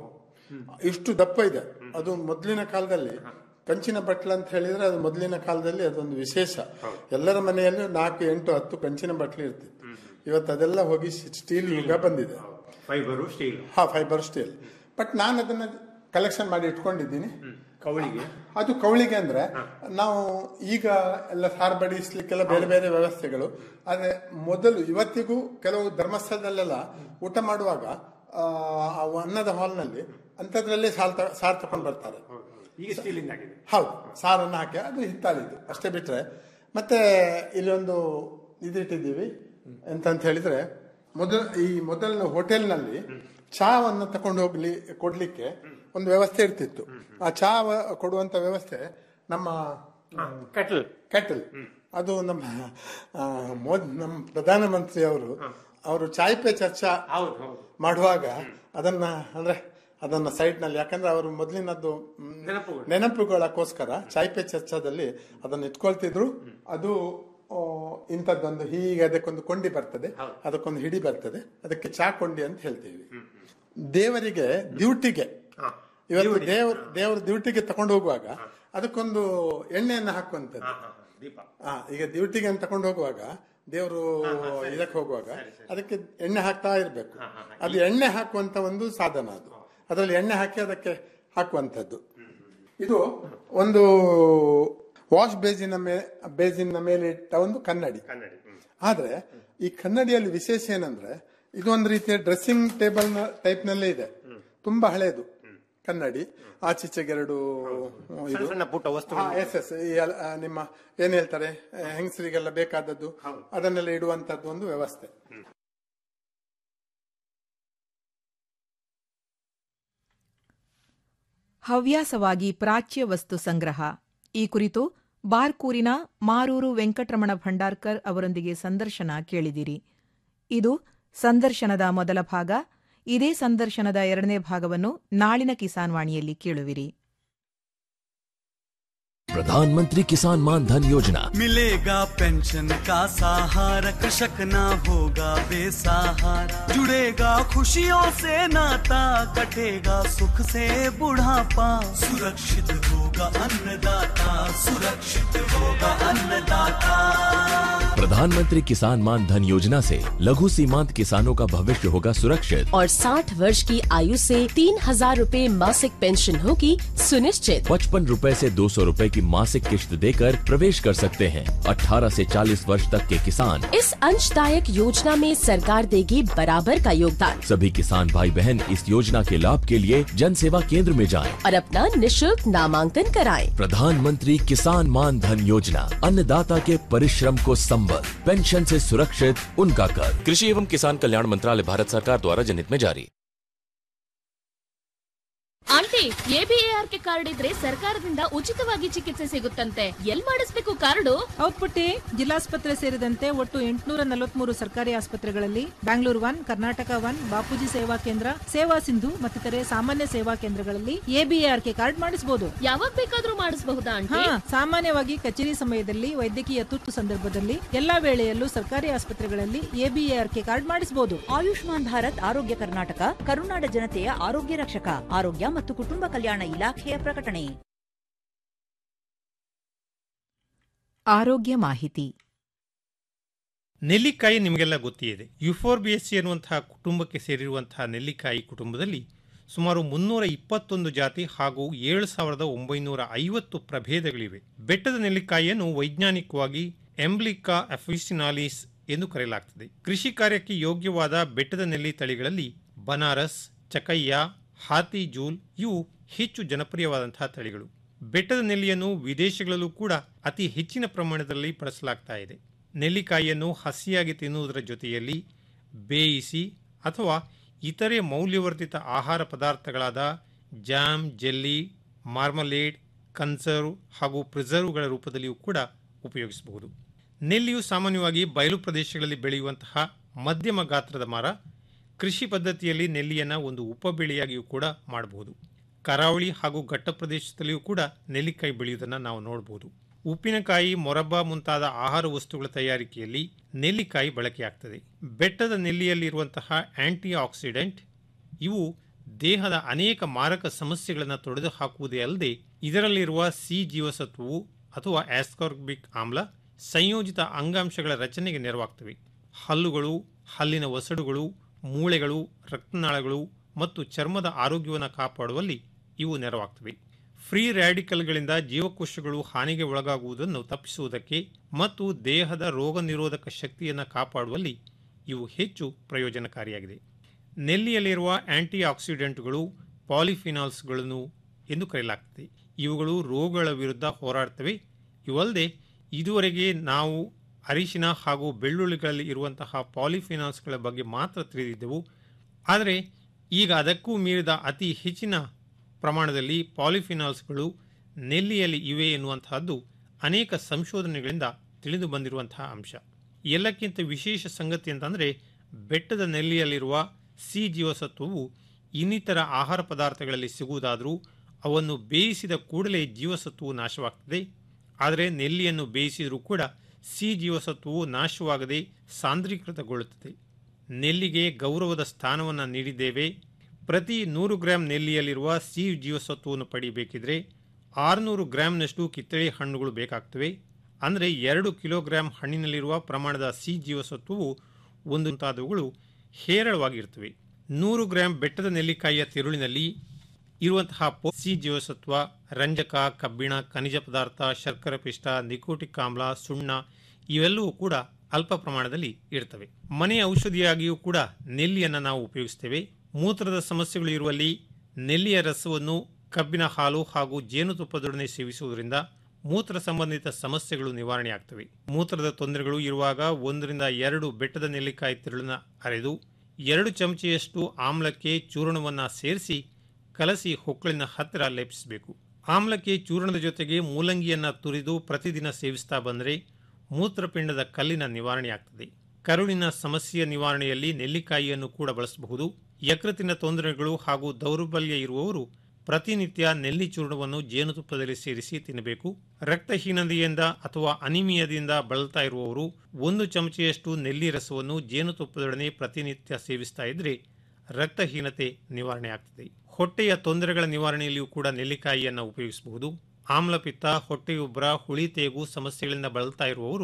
ಇಷ್ಟು ದಪ್ಪ ಇದೆ ಅದು ಮೊದಲಿನ ಕಾಲದಲ್ಲಿ ಕಂಚಿನ ಬಟ್ಲು ಅಂತ ಹೇಳಿದ್ರೆ ಅದು ಮೊದಲಿನ ಕಾಲದಲ್ಲಿ ಅದೊಂದು ವಿಶೇಷ ಎಲ್ಲರ ಮನೆಯಲ್ಲೂ ನಾಲ್ಕು ಎಂಟು ಹತ್ತು ಕಂಚಿನ ಬಟ್ಲು ಇರ್ತಿತ್ತು ಇವತ್ತು ಅದೆಲ್ಲ ಹೋಗಿ ಸ್ಟೀಲ್ ಯುಗ ಬಂದಿದೆ ಫೈಬರು ಸ್ಟೀಲ್ ಹಾ ಫೈಬರ್ ಸ್ಟೀಲ್ ಬಟ್ ನಾನು ಅದನ್ನ ಕಲೆಕ್ಷನ್ ಮಾಡಿ ಇಟ್ಕೊಂಡಿದ್ದೀನಿ ಕವಳಿಗೆ ಅದು ಕವಳಿಗೆ ಅಂದ್ರೆ ನಾವು ಈಗ ಎಲ್ಲ ಸಾರ್ ಬಡಿಸ್ಲಿಕ್ಕೆಲ್ಲ ಬೇರೆ ಬೇರೆ ವ್ಯವಸ್ಥೆಗಳು ಆದ್ರೆ ಮೊದಲು ಇವತ್ತಿಗೂ ಕೆಲವು ಧರ್ಮಸ್ಥಳದಲ್ಲೆಲ್ಲ ಊಟ ಮಾಡುವಾಗ ಆ, ಆ ಅನ್ನದ ಹಾಲ್ನಲ್ಲಿ ಅಂಥದ್ರಲ್ಲೇ ಸಾಲ್ ತ- ಸಾರ್ ತಗೊಂಡ್ ಬರ್ತಾರೆ ಈಗ ಸ್ಟೀಲಿಂದ ಆಗಿದೆ ಹೌದು ಸಾರನ್ನು ಹಾಕಿ ಅದು ಹಿತ್ತಾಳಿದ್ದು ಅಷ್ಟೇ ಬಿಟ್ರೆ ಮತ್ತೆ ಇಲ್ಲಿ ಒಂದು ಇದಿಟ್ಟಿದ್ದೀವಿ ಎಂತ ಅಂತ ಹೇಳಿದ್ರೆ ಮೊದಲ ಈ ಮೊದಲ ಹೋಟೆಲ್ನಲ್ಲಿ ಚಹಾವನ್ನು ತಕೊಂಡು ಹೋಗ್ಲಿ ಕೊಡ್ಲಿಕ್ಕೆ ಒಂದು ವ್ಯವಸ್ಥೆ ಇರ್ತಿತ್ತು ಆ ಚಹಾ ವ- ಕೊಡುವಂತ ವ್ಯವಸ್ಥೆ ನಮ್ಮ ಕಟ್ಲ್ ಕೆಟಲ್ ಅದು ನಮ್ಮ ಆ, ಮೋದ್ ನಮ್ಮ ಪ್ರಧಾನಮಂತ್ರಿ ಅವರು ಅವರು ಚಾಯ್ ಪೇ ಚರ್ಚಾ ಮಾಡುವಾಗ ಅದನ್ನ ಅಂದ್ರೆ ಅದನ್ನ ಸೈಡ್ ನಲ್ಲಿ ಯಾಕಂದ್ರೆ ಅವರು ಮೊದಲಿನದ್ದು ಮ್, ನೆನಪುಗಳು. ನೆನಪುಗಳಕ್ಕೋಸ್ಕರ ಚಾಯ್ ಪೇ ಚರ್ಚಾದಲ್ಲಿ ಅದನ್ನ ಇಟ್ಕೊಳ್ತಿದ್ರು ಅದು ಆ, ಇಂಥದ್ದೊಂದು ಹೀಗೆ ಅದಕ್ಕೊಂದು ಕೊಂಡಿ ಬರ್ತದೆ ಅದಕ್ಕೊಂದು ಹಿಡಿ ಬರ್ತದೆ ಅದಕ್ಕೆ ಚಾ ಕೊಂಡಿ ಅಂತ ಹೇಳ್ತೀವಿ ದೇವರಿಗೆ ಡ್ಯೂಟಿಗೆ ಇವತ್ತು ದೇವ್ರ ದೇವ್ರ ಡ್ಯೂಟಿಗೆ ತಕೊಂಡು ಹೋಗುವಾಗ ಅದಕ್ಕೊಂದು ಎಣ್ಣೆಯನ್ನು ಹಾಕುವಂಥದ್ದು ದೀಪ ಆ, ಈಗ ಡ್ಯೂಟಿಗೆ ಅಂತ ತಕೊಂಡು ಹೋಗುವಾಗ ದೇವರು ಇದಕ್ಕೆ ಹೋಗುವಾಗ ಅದಕ್ಕೆ ಎಣ್ಣೆ ಹಾಕ್ತಾ ಇರ್ಬೇಕು ಅದು ಎಣ್ಣೆ ಹಾಕುವಂತ ಒಂದು ಸಾಧನ ಅದು ಅದರಲ್ಲಿ ಎಣ್ಣೆ ಹಾಕಿ ಅದಕ್ಕೆ ಹಾಕುವಂಥದ್ದು ಇದು ಒಂದು ವಾಶ್ ಬೇಸಿನ ಮೇಲೆ ಬೇಸಿನ ಮೇಲೆ ಇಟ್ಟ ಒಂದು ಕನ್ನಡಿ ಕನ್ನಡಿ ಹ್ಮ್. ಆದ್ರೆ ಈ ಕನ್ನಡಿಯಲ್ಲಿ ವಿಶೇಷ ಏನಂದ್ರೆ ಇದು ಒಂದು ರೀತಿಯ ಡ್ರೆಸ್ಸಿಂಗ್ ಟೇಬಲ್ ನ ಟೈಪ್ ನಲ್ಲೇ ಇದೆ ತುಂಬಾ ಹಳೇದು ಕನ್ನಡಿ ಆಚೀಚೆಗೆರಡು ಇದು ಸಣ್ಣ ಪುಟ್ಟ ವಸ್ತುಗಳು. ಎಸ್ ಎಸ್ ನಿಮ್ಮ ಏನ್ ಹೇಳ್ತಾರೆ ಆ, ಹೆಂಗಸರಿಗೆಲ್ಲ ಬೇಕಾದದ್ದು ಅದನ್ನೆಲ್ಲ ಇಡುವಂತದ್ದು ಒಂದು ವ್ಯವಸ್ಥೆ ಹವ್ಯಾಸವಾಗಿ ಪ್ರಾಚ್ಯ ವಸ್ತು ಸಂಗ್ರಹ ಈ ಕುರಿತು ಬಾರ್ಕೂರಿನ ಮಾರೂರು ವೆಂಕಟರಮಣ ಭಂಡಾರ್ಕರ್ ಅವರೊಂದಿಗೆ ಸಂದರ್ಶನ ಕೇಳಿದಿರಿ ಇದು ಸಂದರ್ಶನದ ಮೊದಲ ಭಾಗ ಇದೇ ಸಂದರ್ಶನದ ಎರಡನೇ ಭಾಗವನ್ನು ನಾಳಿನ ಕಿಸಾನ್ ವಾಣಿಯಲ್ಲಿ ಕೇಳುವಿರಿ प्रधानमंत्री किसान मान धन योजना मिलेगा पेंशन का सहारा कृषक ना होगा बेसहारा जुड़ेगा खुशियों से नाता कटेगा सुख से बुढ़ापा सुरक्षित होगा अन्नदाता सुरक्षित होगा अन्नदाता प्रधानमंत्री किसान मान धन योजना से लघु सीमांत किसानों का भविष्य होगा सुरक्षित और 60 वर्ष की आयु से तीन हजार रूपए मासिक पेंशन होगी सुनिश्चित पचपन रूपए ऐसी दो सौ रूपए की मासिक किश्त देकर प्रवेश कर सकते हैं 18 से 40 वर्ष तक के किसान इस अंशदायक योजना में सरकार देगी बराबर का योगदान सभी किसान भाई बहन इस योजना के लाभ के लिए जन सेवा केंद्र में जाएं। और अपना निशुल्क नामांकन कराएं। प्रधानमंत्री किसान मान धन योजना अन्नदाता के परिश्रम को संबल पेंशन से सुरक्षित उनका कर कृषि एवं किसान कल्याण मंत्रालय भारत सरकार द्वारा जनहित में जारी ಆಂಟಿ ಎಬಿಎಆರ್ಕೆ ಕಾರ್ಡ್ ಇದ್ರೆ ಸರ್ಕಾರದಿಂದ ಉಚಿತವಾಗಿ ಚಿಕಿತ್ಸೆ ಸಿಗುತ್ತಂತೆ ಎಲ್ ಮಾಡಿಸ್ಬೇಕು ಕಾರ್ಡು ಹೌದ್ ಪುಟ್ಟಿ ಜಿಲ್ಲಾಸ್ಪತ್ರೆ ಸೇರಿದಂತೆ ಒಟ್ಟು ಎಂಟುನೂರ ನಲವತ್ಮೂರು ಸರ್ಕಾರಿ ಆಸ್ಪತ್ರೆಗಳಲ್ಲಿ Bangalore one Karnataka one Bapuji Seva Kendra ಸೇವಾ ಸಿಂಧು ಮತ್ತಿತರೆ ಸಾಮಾನ್ಯ ಸೇವಾ ಕೇಂದ್ರಗಳಲ್ಲಿ ಎಬಿಎಆರ್ಕೆ ಕಾರ್ಡ್ ಮಾಡಿಸಬಹುದು ಯಾವಾಗ ಬೇಕಾದ್ರೂ ಮಾಡಿಸಬಹುದಾ ಹಾ ಆಂಟಿ ಸಾಮಾನ್ಯವಾಗಿ ಕಚೇರಿ ಸಮಯದಲ್ಲಿ ವೈದ್ಯಕೀಯ ತುರ್ತು ಸಂದರ್ಭದಲ್ಲಿ ಎಲ್ಲಾ ವೇಳೆಯಲ್ಲೂ ಸರ್ಕಾರಿ ಆಸ್ಪತ್ರೆಗಳಲ್ಲಿ ಎಬಿಎಆರ್ಕೆ ಕಾರ್ಡ್ ಮಾಡಿಸಬಹುದು ಆಯುಷ್ಮಾನ್ ಭಾರತ್ ಆರೋಗ್ಯ ಕರ್ನಾಟಕ ಕರುನಾಡ ಜನತೆಯ ಆರೋಗ್ಯ ರಕ್ಷಕ ಆರೋಗ್ಯ ಮತ್ತು ಕುಟುಂಬ ಕಲ್ಯಾಣ ಇಲಾಖೆಯ ಪ್ರಕಟಣೆ ಆರೋಗ್ಯ ಮಾಹಿತಿ ನೆಲ್ಲಿಕಾಯಿ ನಿಮಗೆಲ್ಲ ಗೊತ್ತಿದೆ ಯುಫೋರ್ಬಿಯಸ್ಸಿ ಅನ್ನುವಂತಹ ಕುಟುಂಬಕ್ಕೆ ಸೇರಿರುವಂತಹ ನೆಲ್ಲಿಕಾಯಿ ಕುಟುಂಬದಲ್ಲಿ ಸುಮಾರು ಮುನ್ನೂರ ಇಪ್ಪತ್ತೊಂದು ಜಾತಿ ಹಾಗೂ ಏಳು ಸಾವಿರದ ಒಂಬೈನೂರ ಐವತ್ತು ಪ್ರಭೇದಗಳಿವೆ ಬೆಟ್ಟದ ನೆಲ್ಲಿಕಾಯಿಯನ್ನು ವೈಜ್ಞಾನಿಕವಾಗಿ ಎಂಬ್ಲಿಕಾ ಅಫಿಸಿನಾಲಿಸ್ ಎಂದು ಕರೆಯಲಾಗ್ತದೆ ಕೃಷಿ ಕಾರ್ಯಕ್ಕೆ ಯೋಗ್ಯವಾದ ಬೆಟ್ಟದ ನೆಲ್ಲಿ ತಳಿಗಳಲ್ಲಿ ಬನಾರಸ್ ಚಕಯ್ಯ ಹಾತಿ ಜೂಲ್ ಇವು ಹೆಚ್ಚು ಜನಪ್ರಿಯವಾದಂತಹ ತಳಿಗಳು ಬೆಟ್ಟದ ನೆಲ್ಲಿಯನ್ನು ವಿದೇಶಗಳಲ್ಲೂ ಕೂಡ ಅತಿ ಹೆಚ್ಚಿನ ಪ್ರಮಾಣದಲ್ಲಿ ಬಳಸಲಾಗ್ತಾ ಇದೆ ನೆಲ್ಲಿಕಾಯಿಯನ್ನು ಹಸಿಯಾಗಿ ತಿನ್ನುವುದರ ಜೊತೆಯಲ್ಲಿ ಬೇಯಿಸಿ ಅಥವಾ ಇತರೆ ಮೌಲ್ಯವರ್ಧಿತ ಆಹಾರ ಪದಾರ್ಥಗಳಾದ ಜಾಮ್ ಜೆಲ್ಲಿ ಮಾರ್ಮಲೇಡ್ ಕನ್ಸರ್ವ್ ಹಾಗೂ ಪ್ರಿಸರ್ವ್ಗಳ ರೂಪದಲ್ಲಿಯೂ ಕೂಡ ಉಪಯೋಗಿಸಬಹುದು ನೆಲ್ಲಿಯು ಸಾಮಾನ್ಯವಾಗಿ ಬಯಲು ಪ್ರದೇಶಗಳಲ್ಲಿ ಬೆಳೆಯುವಂತಹ ಮಧ್ಯಮ ಗಾತ್ರದ ಮರ ಕೃಷಿ ಪದ್ಧತಿಯಲ್ಲಿ ನೆಲ್ಲಿಯನ್ನು ಒಂದು ಉಪಬೆಳೆಯಾಗಿಯೂ ಕೂಡ ಮಾಡಬಹುದು ಕರಾವಳಿ ಹಾಗೂ ಘಟ್ಟ ಪ್ರದೇಶದಲ್ಲಿಯೂ ಕೂಡ ನೆಲ್ಲಿಕಾಯಿ ಬೆಳೆಯುವುದನ್ನು ನಾವು ನೋಡಬಹುದು ಉಪ್ಪಿನಕಾಯಿ ಮೊರಬ್ಬ ಮುಂತಾದ ಆಹಾರ ವಸ್ತುಗಳ ತಯಾರಿಕೆಯಲ್ಲಿ ನೆಲ್ಲಿಕಾಯಿ ಬಳಕೆಯಾಗ್ತದೆ ಬೆಟ್ಟದ ನೆಲ್ಲಿಯಲ್ಲಿರುವಂತಹ ಆಂಟಿ ಆಕ್ಸಿಡೆಂಟ್ ಇವು ದೇಹದ ಅನೇಕ ಮಾರಕ ಸಮಸ್ಯೆಗಳನ್ನು ತೊಡೆದು ಹಾಕುವುದೇ ಅಲ್ಲದೆ ಇದರಲ್ಲಿರುವ ಸಿ ಜೀವಸತ್ವವು ಅಥವಾ ಆಸ್ಕಾರ್ಬಿಕ್ ಆಮ್ಲ ಸಂಯೋಜಿತ ಅಂಗಾಂಶಗಳ ರಚನೆಗೆ ನೆರವಾಗ್ತವೆ ಹಲ್ಲುಗಳು ಹಲ್ಲಿನ ಒಸಡುಗಳು ಮೂಳೆಗಳು ರಕ್ತನಾಳಗಳು ಮತ್ತು ಚರ್ಮದ ಆರೋಗ್ಯವನ್ನು ಕಾಪಾಡುವಲ್ಲಿ ಇವು ನೆರವಾಗ್ತವೆ ಫ್ರೀ ರ್ಯಾಡಿಕಲ್ಗಳಿಂದ ಜೀವಕೋಶಗಳು ಹಾನಿಗೆ ಒಳಗಾಗುವುದನ್ನು ತಪ್ಪಿಸುವುದಕ್ಕೆ ಮತ್ತು ದೇಹದ ರೋಗ ನಿರೋಧಕ ಶಕ್ತಿಯನ್ನು ಕಾಪಾಡುವಲ್ಲಿ ಇವು ಹೆಚ್ಚು ಪ್ರಯೋಜನಕಾರಿಯಾಗಿದೆ ನೆಲ್ಲಿಯಲ್ಲಿರುವ ಆಂಟಿ ಆಕ್ಸಿಡೆಂಟ್ಗಳು ಪಾಲಿಫಿನಾಲ್ಸ್ಗಳನ್ನು ಎಂದು ಕರೆಯಲಾಗ್ತದೆ ಇವುಗಳು ರೋಗಗಳ ವಿರುದ್ಧ ಹೋರಾಡ್ತವೆ ಇವಲ್ಲದೆ ಇದುವರೆಗೆ ನಾವು ಅರಿಶಿನ ಹಾಗೂ ಬೆಳ್ಳುಳ್ಳಿಗಳಲ್ಲಿ ಇರುವಂತಹ ಪಾಲಿಫಿನಾಲ್ಸ್ಗಳ ಬಗ್ಗೆ ಮಾತ್ರ ತಿಳಿದಿದ್ದೆವು ಆದರೆ ಈಗ ಅದಕ್ಕೂ ಮೀರಿದ ಅತಿ ಹೆಚ್ಚಿನ ಪ್ರಮಾಣದಲ್ಲಿ ಪಾಲಿಫಿನಾಲ್ಸ್ಗಳು ನೆಲ್ಲಿಯಲ್ಲಿ ಇವೆ ಎನ್ನುವಂತಹದ್ದು ಅನೇಕ ಸಂಶೋಧನೆಗಳಿಂದ ತಿಳಿದು ಬಂದಿರುವಂತಹ ಅಂಶ ಎಲ್ಲಕ್ಕಿಂತ ವಿಶೇಷ ಸಂಗತಿ ಅಂತಂದರೆ ಬೆಟ್ಟದ ನೆಲ್ಲಿಯಲ್ಲಿರುವ ಸಿ ಜೀವಸತ್ವವು ಇನ್ನಿತರ ಆಹಾರ ಪದಾರ್ಥಗಳಲ್ಲಿ ಸಿಗುವುದಾದರೂ ಅವನ್ನು ಬೇಯಿಸಿದ ಕೂಡಲೇ ಜೀವಸತ್ವವು ನಾಶವಾಗ್ತದೆ ಆದರೆ ನೆಲ್ಲಿಯನ್ನು ಬೇಯಿಸಿದರೂ ಕೂಡ ಸಿ ಜೀವಸತ್ವವು ನಾಶವಾಗದೆ ಸಾಂದ್ರೀಕೃತಗೊಳ್ಳುತ್ತದೆ ನೆಲ್ಲಿಗೆ ಗೌರವದ ಸ್ಥಾನವನ್ನು ನೀಡಿದ್ದೇವೆ ಪ್ರತಿ ನೂರು ಗ್ರಾಂ ನೆಲ್ಲಿಯಲ್ಲಿರುವ ಸಿ ಜೀವಸತ್ವವನ್ನು ಪಡೆಯಬೇಕಿದ್ರೆ ಆರುನೂರು ಗ್ರಾಂನಷ್ಟು ಕಿತ್ತಳೆ ಹಣ್ಣುಗಳು ಬೇಕಾಗ್ತವೆ ಅಂದರೆ ಎರಡು ಕಿಲೋಗ್ರಾಂ ಹಣ್ಣಿನಲ್ಲಿರುವ ಪ್ರಮಾಣದ ಸಿ ಜೀವಸತ್ವವು ಒಂದು ಮುಂತಾದವುಗಳು ಹೇರಳವಾಗಿರ್ತವೆ ನೂರು ಗ್ರಾಂ ಬೆಟ್ಟದ ನೆಲ್ಲಿಕಾಯಿಯ ತಿರುಳಿನಲ್ಲಿ ಇರುವಂತಹ ಪೋ- ಸಿ ಜೀವಸತ್ವ ರಂಜಕ ಕಬ್ಬಿಣ ಖನಿಜ ಪದಾರ್ಥ ಶರ್ಕರ ಪಿಷ್ಟ ನಿಕೋಟಿಕ್ ಆಮ್ಲ ಸುಣ್ಣ ಇವೆಲ್ಲವೂ ಕೂಡ ಅಲ್ಪ ಪ್ರಮಾಣದಲ್ಲಿ ಇರ್ತವೆ ಮನೆ ಔಷಧಿಯಾಗಿಯೂ ಕೂಡ ನೆಲ್ಲಿಯನ್ನು ನಾವು ಉಪಯೋಗಿಸ್ತೇವೆ ಮೂತ್ರದ ಸಮಸ್ಯೆಗಳು ಇರುವಲ್ಲಿ ನೆಲ್ಲಿಯ ರಸವನ್ನು ಕಬ್ಬಿನ ಹಾಲು ಹಾಗೂ ಜೇನುತುಪ್ಪದೊಡನೆ ಸೇವಿಸುವುದರಿಂದ ಮೂತ್ರ ಸಂಬಂಧಿತ ಸಮಸ್ಯೆಗಳು ನಿವಾರಣೆಯಾಗ್ತವೆ ಮೂತ್ರದ ತೊಂದರೆಗಳು ಇರುವಾಗ ಒಂದರಿಂದ ಎರಡು ಬೆಟ್ಟದ ನೆಲ್ಲಿಕಾಯಿ ತಿರುಳನ್ನ ಅರೆದು ಎರಡು ಚಮಚೆಯಷ್ಟು ಆಮ್ಲಕ್ಕೆ ಚೂರ್ಣವನ್ನು ಸೇರಿಸಿ ಕಲಸಿ ಹೊಕ್ಕಳಿನ ಹತ್ತಿರ ಲೇಪಿಸಬೇಕು ಆಮ್ಲಕ್ಕೆ ಚೂರ್ಣದ ಜೊತೆಗೆ ಮೂಲಂಗಿಯನ್ನ ತುರಿದು ಪ್ರತಿದಿನ ಸೇವಿಸ್ತಾ ಬಂದರೆ ಮೂತ್ರಪಿಂಡದ ಕಲ್ಲಿನ ನಿವಾರಣೆಯಾಗ್ತದೆ ಕರುಳಿನ ಸಮಸ್ಯೆಯ ನಿವಾರಣೆಯಲ್ಲಿ ನೆಲ್ಲಿಕಾಯಿಯನ್ನು ಕೂಡ ಬಳಸಬಹುದು ಯಕೃತಿನ ತೊಂದರೆಗಳು ಹಾಗೂ ದೌರ್ಬಲ್ಯ ಇರುವವರು ಪ್ರತಿನಿತ್ಯ ನೆಲ್ಲಿ ಚೂರ್ಣವನ್ನು ಜೇನುತುಪ್ಪದಲ್ಲಿ ಸೇರಿಸಿ ತಿನ್ನಬೇಕು ರಕ್ತಹೀನತೆಯಿಂದ ಅಥವಾ ಅನಿಮಿಯದಿಂದ ಬಳಲ್ತಾ ಇರುವವರು ಒಂದು ಚಮಚೆಯಷ್ಟು ನೆಲ್ಲಿ ರಸವನ್ನು ಜೇನುತುಪ್ಪದೊಡನೆ ಪ್ರತಿನಿತ್ಯ ಸೇವಿಸ್ತಾ ಇದ್ರೆ ರಕ್ತಹೀನತೆ ನಿವಾರಣೆ ಆಗ್ತದೆ ಹೊಟ್ಟೆಯ ತೊಂದರೆಗಳ ನಿವಾರಣೆಯಲ್ಲಿಯೂ ಕೂಡ ನೆಲ್ಲಿಕಾಯಿಯನ್ನು ಉಪಯೋಗಿಸಬಹುದು ಆಮ್ಲಪಿತ್ತ ಹೊಟ್ಟೆಯುಬ್ಬರ ಹುಳಿ ತೇಗು ಸಮಸ್ಯೆಗಳಿಂದ ಬಳಲ್ತಾ ಇರುವವರು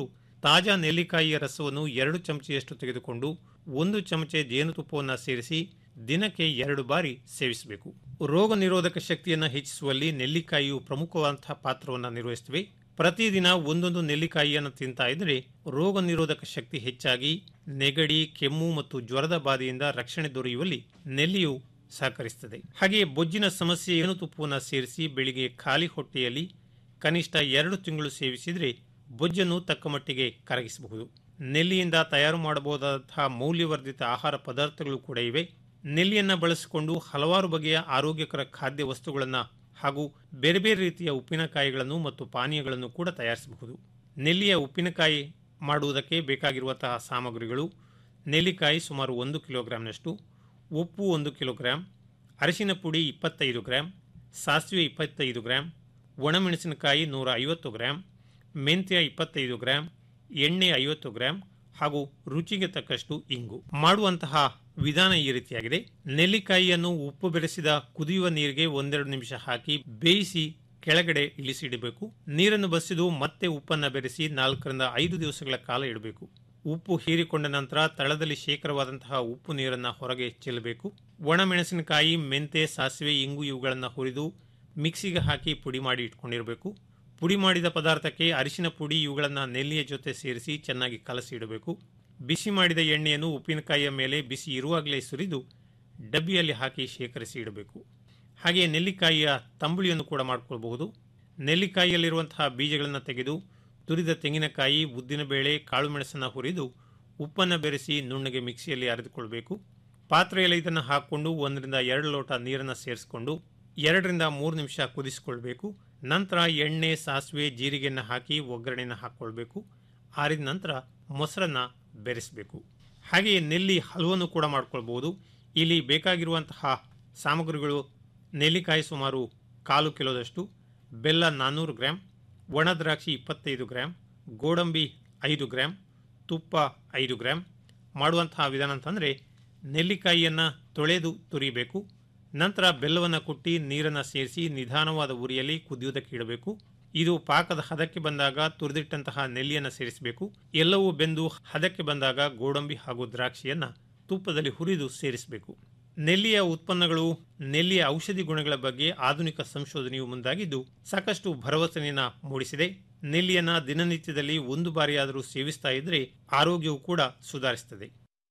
ತಾಜಾ ನೆಲ್ಲಿಕಾಯಿಯ ರಸವನ್ನು ಎರಡು ಚಮಚೆಯಷ್ಟು ತೆಗೆದುಕೊಂಡು ಒಂದು ಚಮಚೆ ಜೇನುತುಪ್ಪವನ್ನು ಸೇರಿಸಿ ದಿನಕ್ಕೆ ಎರಡು ಬಾರಿ ಸೇವಿಸಬೇಕು ರೋಗ ನಿರೋಧಕ ಶಕ್ತಿಯನ್ನು ಹೆಚ್ಚಿಸುವಲ್ಲಿ ನೆಲ್ಲಿಕಾಯಿಯು ಪ್ರಮುಖವಾದಂತಹ ಪಾತ್ರವನ್ನು ನಿರ್ವಹಿಸುತ್ತವೆ ಪ್ರತಿದಿನ ಒಂದೊಂದು ನೆಲ್ಲಿಕಾಯಿಯನ್ನು ತಿಂತಾ ಇದ್ದರೆ ರೋಗ ನಿರೋಧಕ ಶಕ್ತಿ ಹೆಚ್ಚಾಗಿ ನೆಗಡಿ ಕೆಮ್ಮು ಮತ್ತು ಜ್ವರದ ಬಾಧೆಯಿಂದ ರಕ್ಷಣೆ ದೊರೆಯುವಲ್ಲಿ ನೆಲ್ಲಿಯು ಸಹಕರಿಸುತ್ತದೆ ಹಾಗೆಯೇ ಬೊಜ್ಜಿನ ಸಮಸ್ಯೆ ತುಪ್ಪವನ್ನು ಸೇರಿಸಿ ಬೆಳಿಗ್ಗೆ ಖಾಲಿ ಹೊಟ್ಟೆಯಲ್ಲಿ ಕನಿಷ್ಠ ಎರಡು ತಿಂಗಳು ಸೇವಿಸಿದರೆ ಬೊಜ್ಜನ್ನು ತಕ್ಕ ಮಟ್ಟಿಗೆ ಕರಗಿಸಬಹುದು ನೆಲ್ಲಿಯಿಂದ ತಯಾರು ಮಾಡಬಹುದಾದಂತಹ ಮೌಲ್ಯವರ್ಧಿತ ಆಹಾರ ಪದಾರ್ಥಗಳು ಕೂಡ ಇವೆ ನೆಲ್ಲಿಯನ್ನು ಬಳಸಿಕೊಂಡು ಹಲವಾರು ಬಗೆಯ ಆರೋಗ್ಯಕರ ಖಾದ್ಯ ವಸ್ತುಗಳನ್ನು ಹಾಗೂ ಬೇರೆ ಬೇರೆ ರೀತಿಯ ಉಪ್ಪಿನಕಾಯಿಗಳನ್ನು ಮತ್ತು ಪಾನೀಯಗಳನ್ನು ಕೂಡ ತಯಾರಿಸಬಹುದು ನೆಲ್ಲಿಯ ಉಪ್ಪಿನಕಾಯಿ ಮಾಡುವುದಕ್ಕೆ ಬೇಕಾಗಿರುವಂತಹ ಸಾಮಗ್ರಿಗಳು ನೆಲ್ಲಿಕಾಯಿ ಸುಮಾರು ಒಂದು ಕಿಲೋಗ್ರಾಂನಷ್ಟು ಉಪ್ಪು ಒಂದು ಕಿಲೋಗ್ರಾಂ ಅರಿಶಿನ ಪುಡಿ ಇಪ್ಪತ್ತೈದು ಗ್ರಾಂ ಸಾಸಿವೆ ಇಪ್ಪತ್ತೈದು ಗ್ರಾಂ ಒಣಮೆಣಸಿನಕಾಯಿ ನೂರ ಐವತ್ತು ಗ್ರಾಂ ಮೆಂತ್ಯ ಇಪ್ಪತ್ತೈದು ಗ್ರಾಂ ಎಣ್ಣೆ ಐವತ್ತು ಗ್ರಾಂ ಹಾಗೂ ರುಚಿಗೆ ತಕ್ಕಷ್ಟು ಇಂಗು ಮಾಡುವಂತಹ ವಿಧಾನ ಈ ರೀತಿಯಾಗಿದೆ ನೆಲ್ಲಿಕಾಯಿಯನ್ನು ಉಪ್ಪು ಬೆರೆಸಿದ ಕುದಿಯುವ ನೀರಿಗೆ ಒಂದೆರಡು ನಿಮಿಷ ಹಾಕಿ ಬೇಯಿಸಿ ಕೆಳಗಡೆ ಇಳಿಸಿಡಬೇಕು ನೀರನ್ನು ಬಸಿದು ಮತ್ತೆ ಉಪ್ಪನ್ನು ಬೆರೆಸಿ ನಾಲ್ಕರಿಂದ ಐದು ದಿವಸಗಳ ಕಾಲ ಇಡಬೇಕು ಉಪ್ಪು ಹೀರಿಕೊಂಡ ನಂತರ ತಳದಲ್ಲಿ ಶೇಖರವಾದಂತಹ ಉಪ್ಪು ನೀರನ್ನು ಹೊರಗೆ ಚೆಲ್ಲಬೇಕು ಒಣಮೆಣಸಿನಕಾಯಿ ಮೆಂತೆ ಸಾಸಿವೆ ಇಂಗು ಇವುಗಳನ್ನು ಹುರಿದು ಮಿಕ್ಸಿಗೆ ಹಾಕಿ ಪುಡಿ ಮಾಡಿ ಇಟ್ಕೊಂಡಿರಬೇಕು ಪುಡಿ ಮಾಡಿದ ಪದಾರ್ಥಕ್ಕೆ ಅರಿಶಿನ ಪುಡಿ ಇವುಗಳನ್ನು ನೆಲ್ಲಿಯ ಜೊತೆ ಸೇರಿಸಿ ಚೆನ್ನಾಗಿ ಕಲಸಿ ಇಡಬೇಕು ಬಿಸಿ ಮಾಡಿದ ಎಣ್ಣೆಯನ್ನು ಉಪ್ಪಿನಕಾಯಿಯ ಮೇಲೆ ಬಿಸಿ ಇರುವಾಗಲೇ ಸುರಿದು ಡಬ್ಬಿಯಲ್ಲಿ ಹಾಕಿ ಶೇಖರಿಸಿ ಇಡಬೇಕು ಹಾಗೆಯೇ ನೆಲ್ಲಿಕಾಯಿಯ ತಂಬುಳಿಯನ್ನು ಕೂಡ ಮಾಡಿಕೊಳ್ಬಹುದು ನೆಲ್ಲಿಕಾಯಿಯಲ್ಲಿರುವಂತಹ ಬೀಜಗಳನ್ನು ತೆಗೆದು ತುರಿದ ತೆಂಗಿನಕಾಯಿ ಉದ್ದಿನಬೇಳೆ ಕಾಳು ಮೆಣಸನ್ನು ಹುರಿದು ಉಪ್ಪನ್ನು ಬೆರೆಸಿ ನುಣ್ಣಗೆ ಮಿಕ್ಸಿಯಲ್ಲಿ ಅರೆದುಕೊಳ್ಬೇಕು ಪಾತ್ರೆಯಲ್ಲಿ ಇದನ್ನು ಹಾಕಿಕೊಂಡು ಒಂದರಿಂದ ಎರಡು ಲೋಟ ನೀರನ್ನು ಸೇರಿಸಿಕೊಂಡು ಎರಡರಿಂದ ಮೂರು ನಿಮಿಷ ಕುದಿಸಿಕೊಳ್ಬೇಕು ನಂತರ ಎಣ್ಣೆ ಸಾಸಿವೆ ಜೀರಿಗೆಯನ್ನು ಹಾಕಿ ಒಗ್ಗರಣೆಯನ್ನು ಹಾಕ್ಕೊಳ್ಬೇಕು ಆರಿದ ನಂತರ ಮೊಸರನ್ನು ಬೆರೆಸಬೇಕು ಹಾಗೆಯೇ ನೆಲ್ಲಿ ಹಲವನ್ನು ಕೂಡ ಮಾಡ್ಕೊಳ್ಬೋದು ಇಲ್ಲಿ ಬೇಕಾಗಿರುವಂತಹ ಸಾಮಗ್ರಿಗಳು ನೆಲ್ಲಿಕಾಯಿ ಸುಮಾರು ಕಾಲು ಕಿಲೋದಷ್ಟು ಬೆಲ್ಲ ನಾನ್ನೂರು ಗ್ರಾಂ ಒಣ ದ್ರಾಕ್ಷಿ ಇಪ್ಪತ್ತೈದು ಗ್ರಾಂ ಗೋಡಂಬಿ ಐದು ಗ್ರಾಂ ತುಪ್ಪ ಐದು ಗ್ರಾಂ ಮಾಡುವಂತಹ ವಿಧಾನ ಅಂತಂದರೆ ನೆಲ್ಲಿಕಾಯಿಯನ್ನು ತೊಳೆದು ತುರಿಬೇಕು ನಂತರ ಬೆಲ್ಲವನ್ನು ಕುಟ್ಟಿ ನೀರನ್ನು ಸೇರಿಸಿ ನಿಧಾನವಾದ ಉರಿಯಲ್ಲಿ ಕುದಿಯುವುದಕ್ಕೆ ಇಡಬೇಕು ಇದು ಪಾಕದ ಹದಕ್ಕೆ ಬಂದಾಗ ತುರಿದಿಟ್ಟಂತಹ ನೆಲ್ಲಿಯನ್ನು ಸೇರಿಸಬೇಕು ಎಲ್ಲವೂ ಬೆಂದು ಹದಕ್ಕೆ ಬಂದಾಗ ಗೋಡಂಬಿ ಹಾಗೂ ದ್ರಾಕ್ಷಿಯನ್ನು ತುಪ್ಪದಲ್ಲಿ ಹುರಿದು ಸೇರಿಸಬೇಕು ನೆಲ್ಲಿಯ ಉತ್ಪನ್ನಗಳು ನೆಲ್ಲಿಯ ಔಷಧಿ ಗುಣಗಳ ಬಗ್ಗೆ ಆಧುನಿಕ ಸಂಶೋಧನೆಯು ಮುಂದಾಗಿದ್ದು ಸಾಕಷ್ಟು ಭರವಸೆಯನ್ನ ಮೂಡಿಸಿದೆ ನೆಲ್ಲಿಯನ್ನ ದಿನನಿತ್ಯದಲ್ಲಿ ಒಂದು ಬಾರಿಯಾದರೂ ಸೇವಿಸ್ತಾ ಇದ್ರೆ ಆರೋಗ್ಯವು ಕೂಡ ಸುಧಾರಿಸುತ್ತದೆ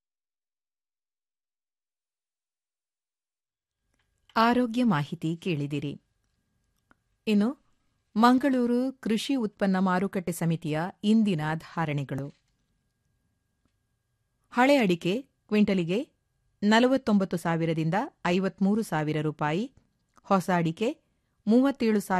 ಆರೋಗ್ಯ ಮಾಹಿತಿ ಕೇಳಿದಿರಿ ಇನ್ನು ಮಂಗಳೂರು ಕೃಷಿ ಉತ್ಪನ್ನ ಮಾರುಕಟ್ಟೆ ಸಮಿತಿಯ ಇಂದಿನ ಧಾರಣೆಗಳು ಹಳೆ ಅಡಿಕೆ ಕ್ವಿಂಟಲಿಗೆ ನಲವತ್ತೊಂಬತ್ತು ಸಾವಿರದಿಂದ ಐವತ್ಮೂರು ಸಾವಿರ ರೂಪಾಯಿ ಹೊಸ ಅಡಿಕೆ ಮೂವತ್ತೇಳು ಸಾವಿರ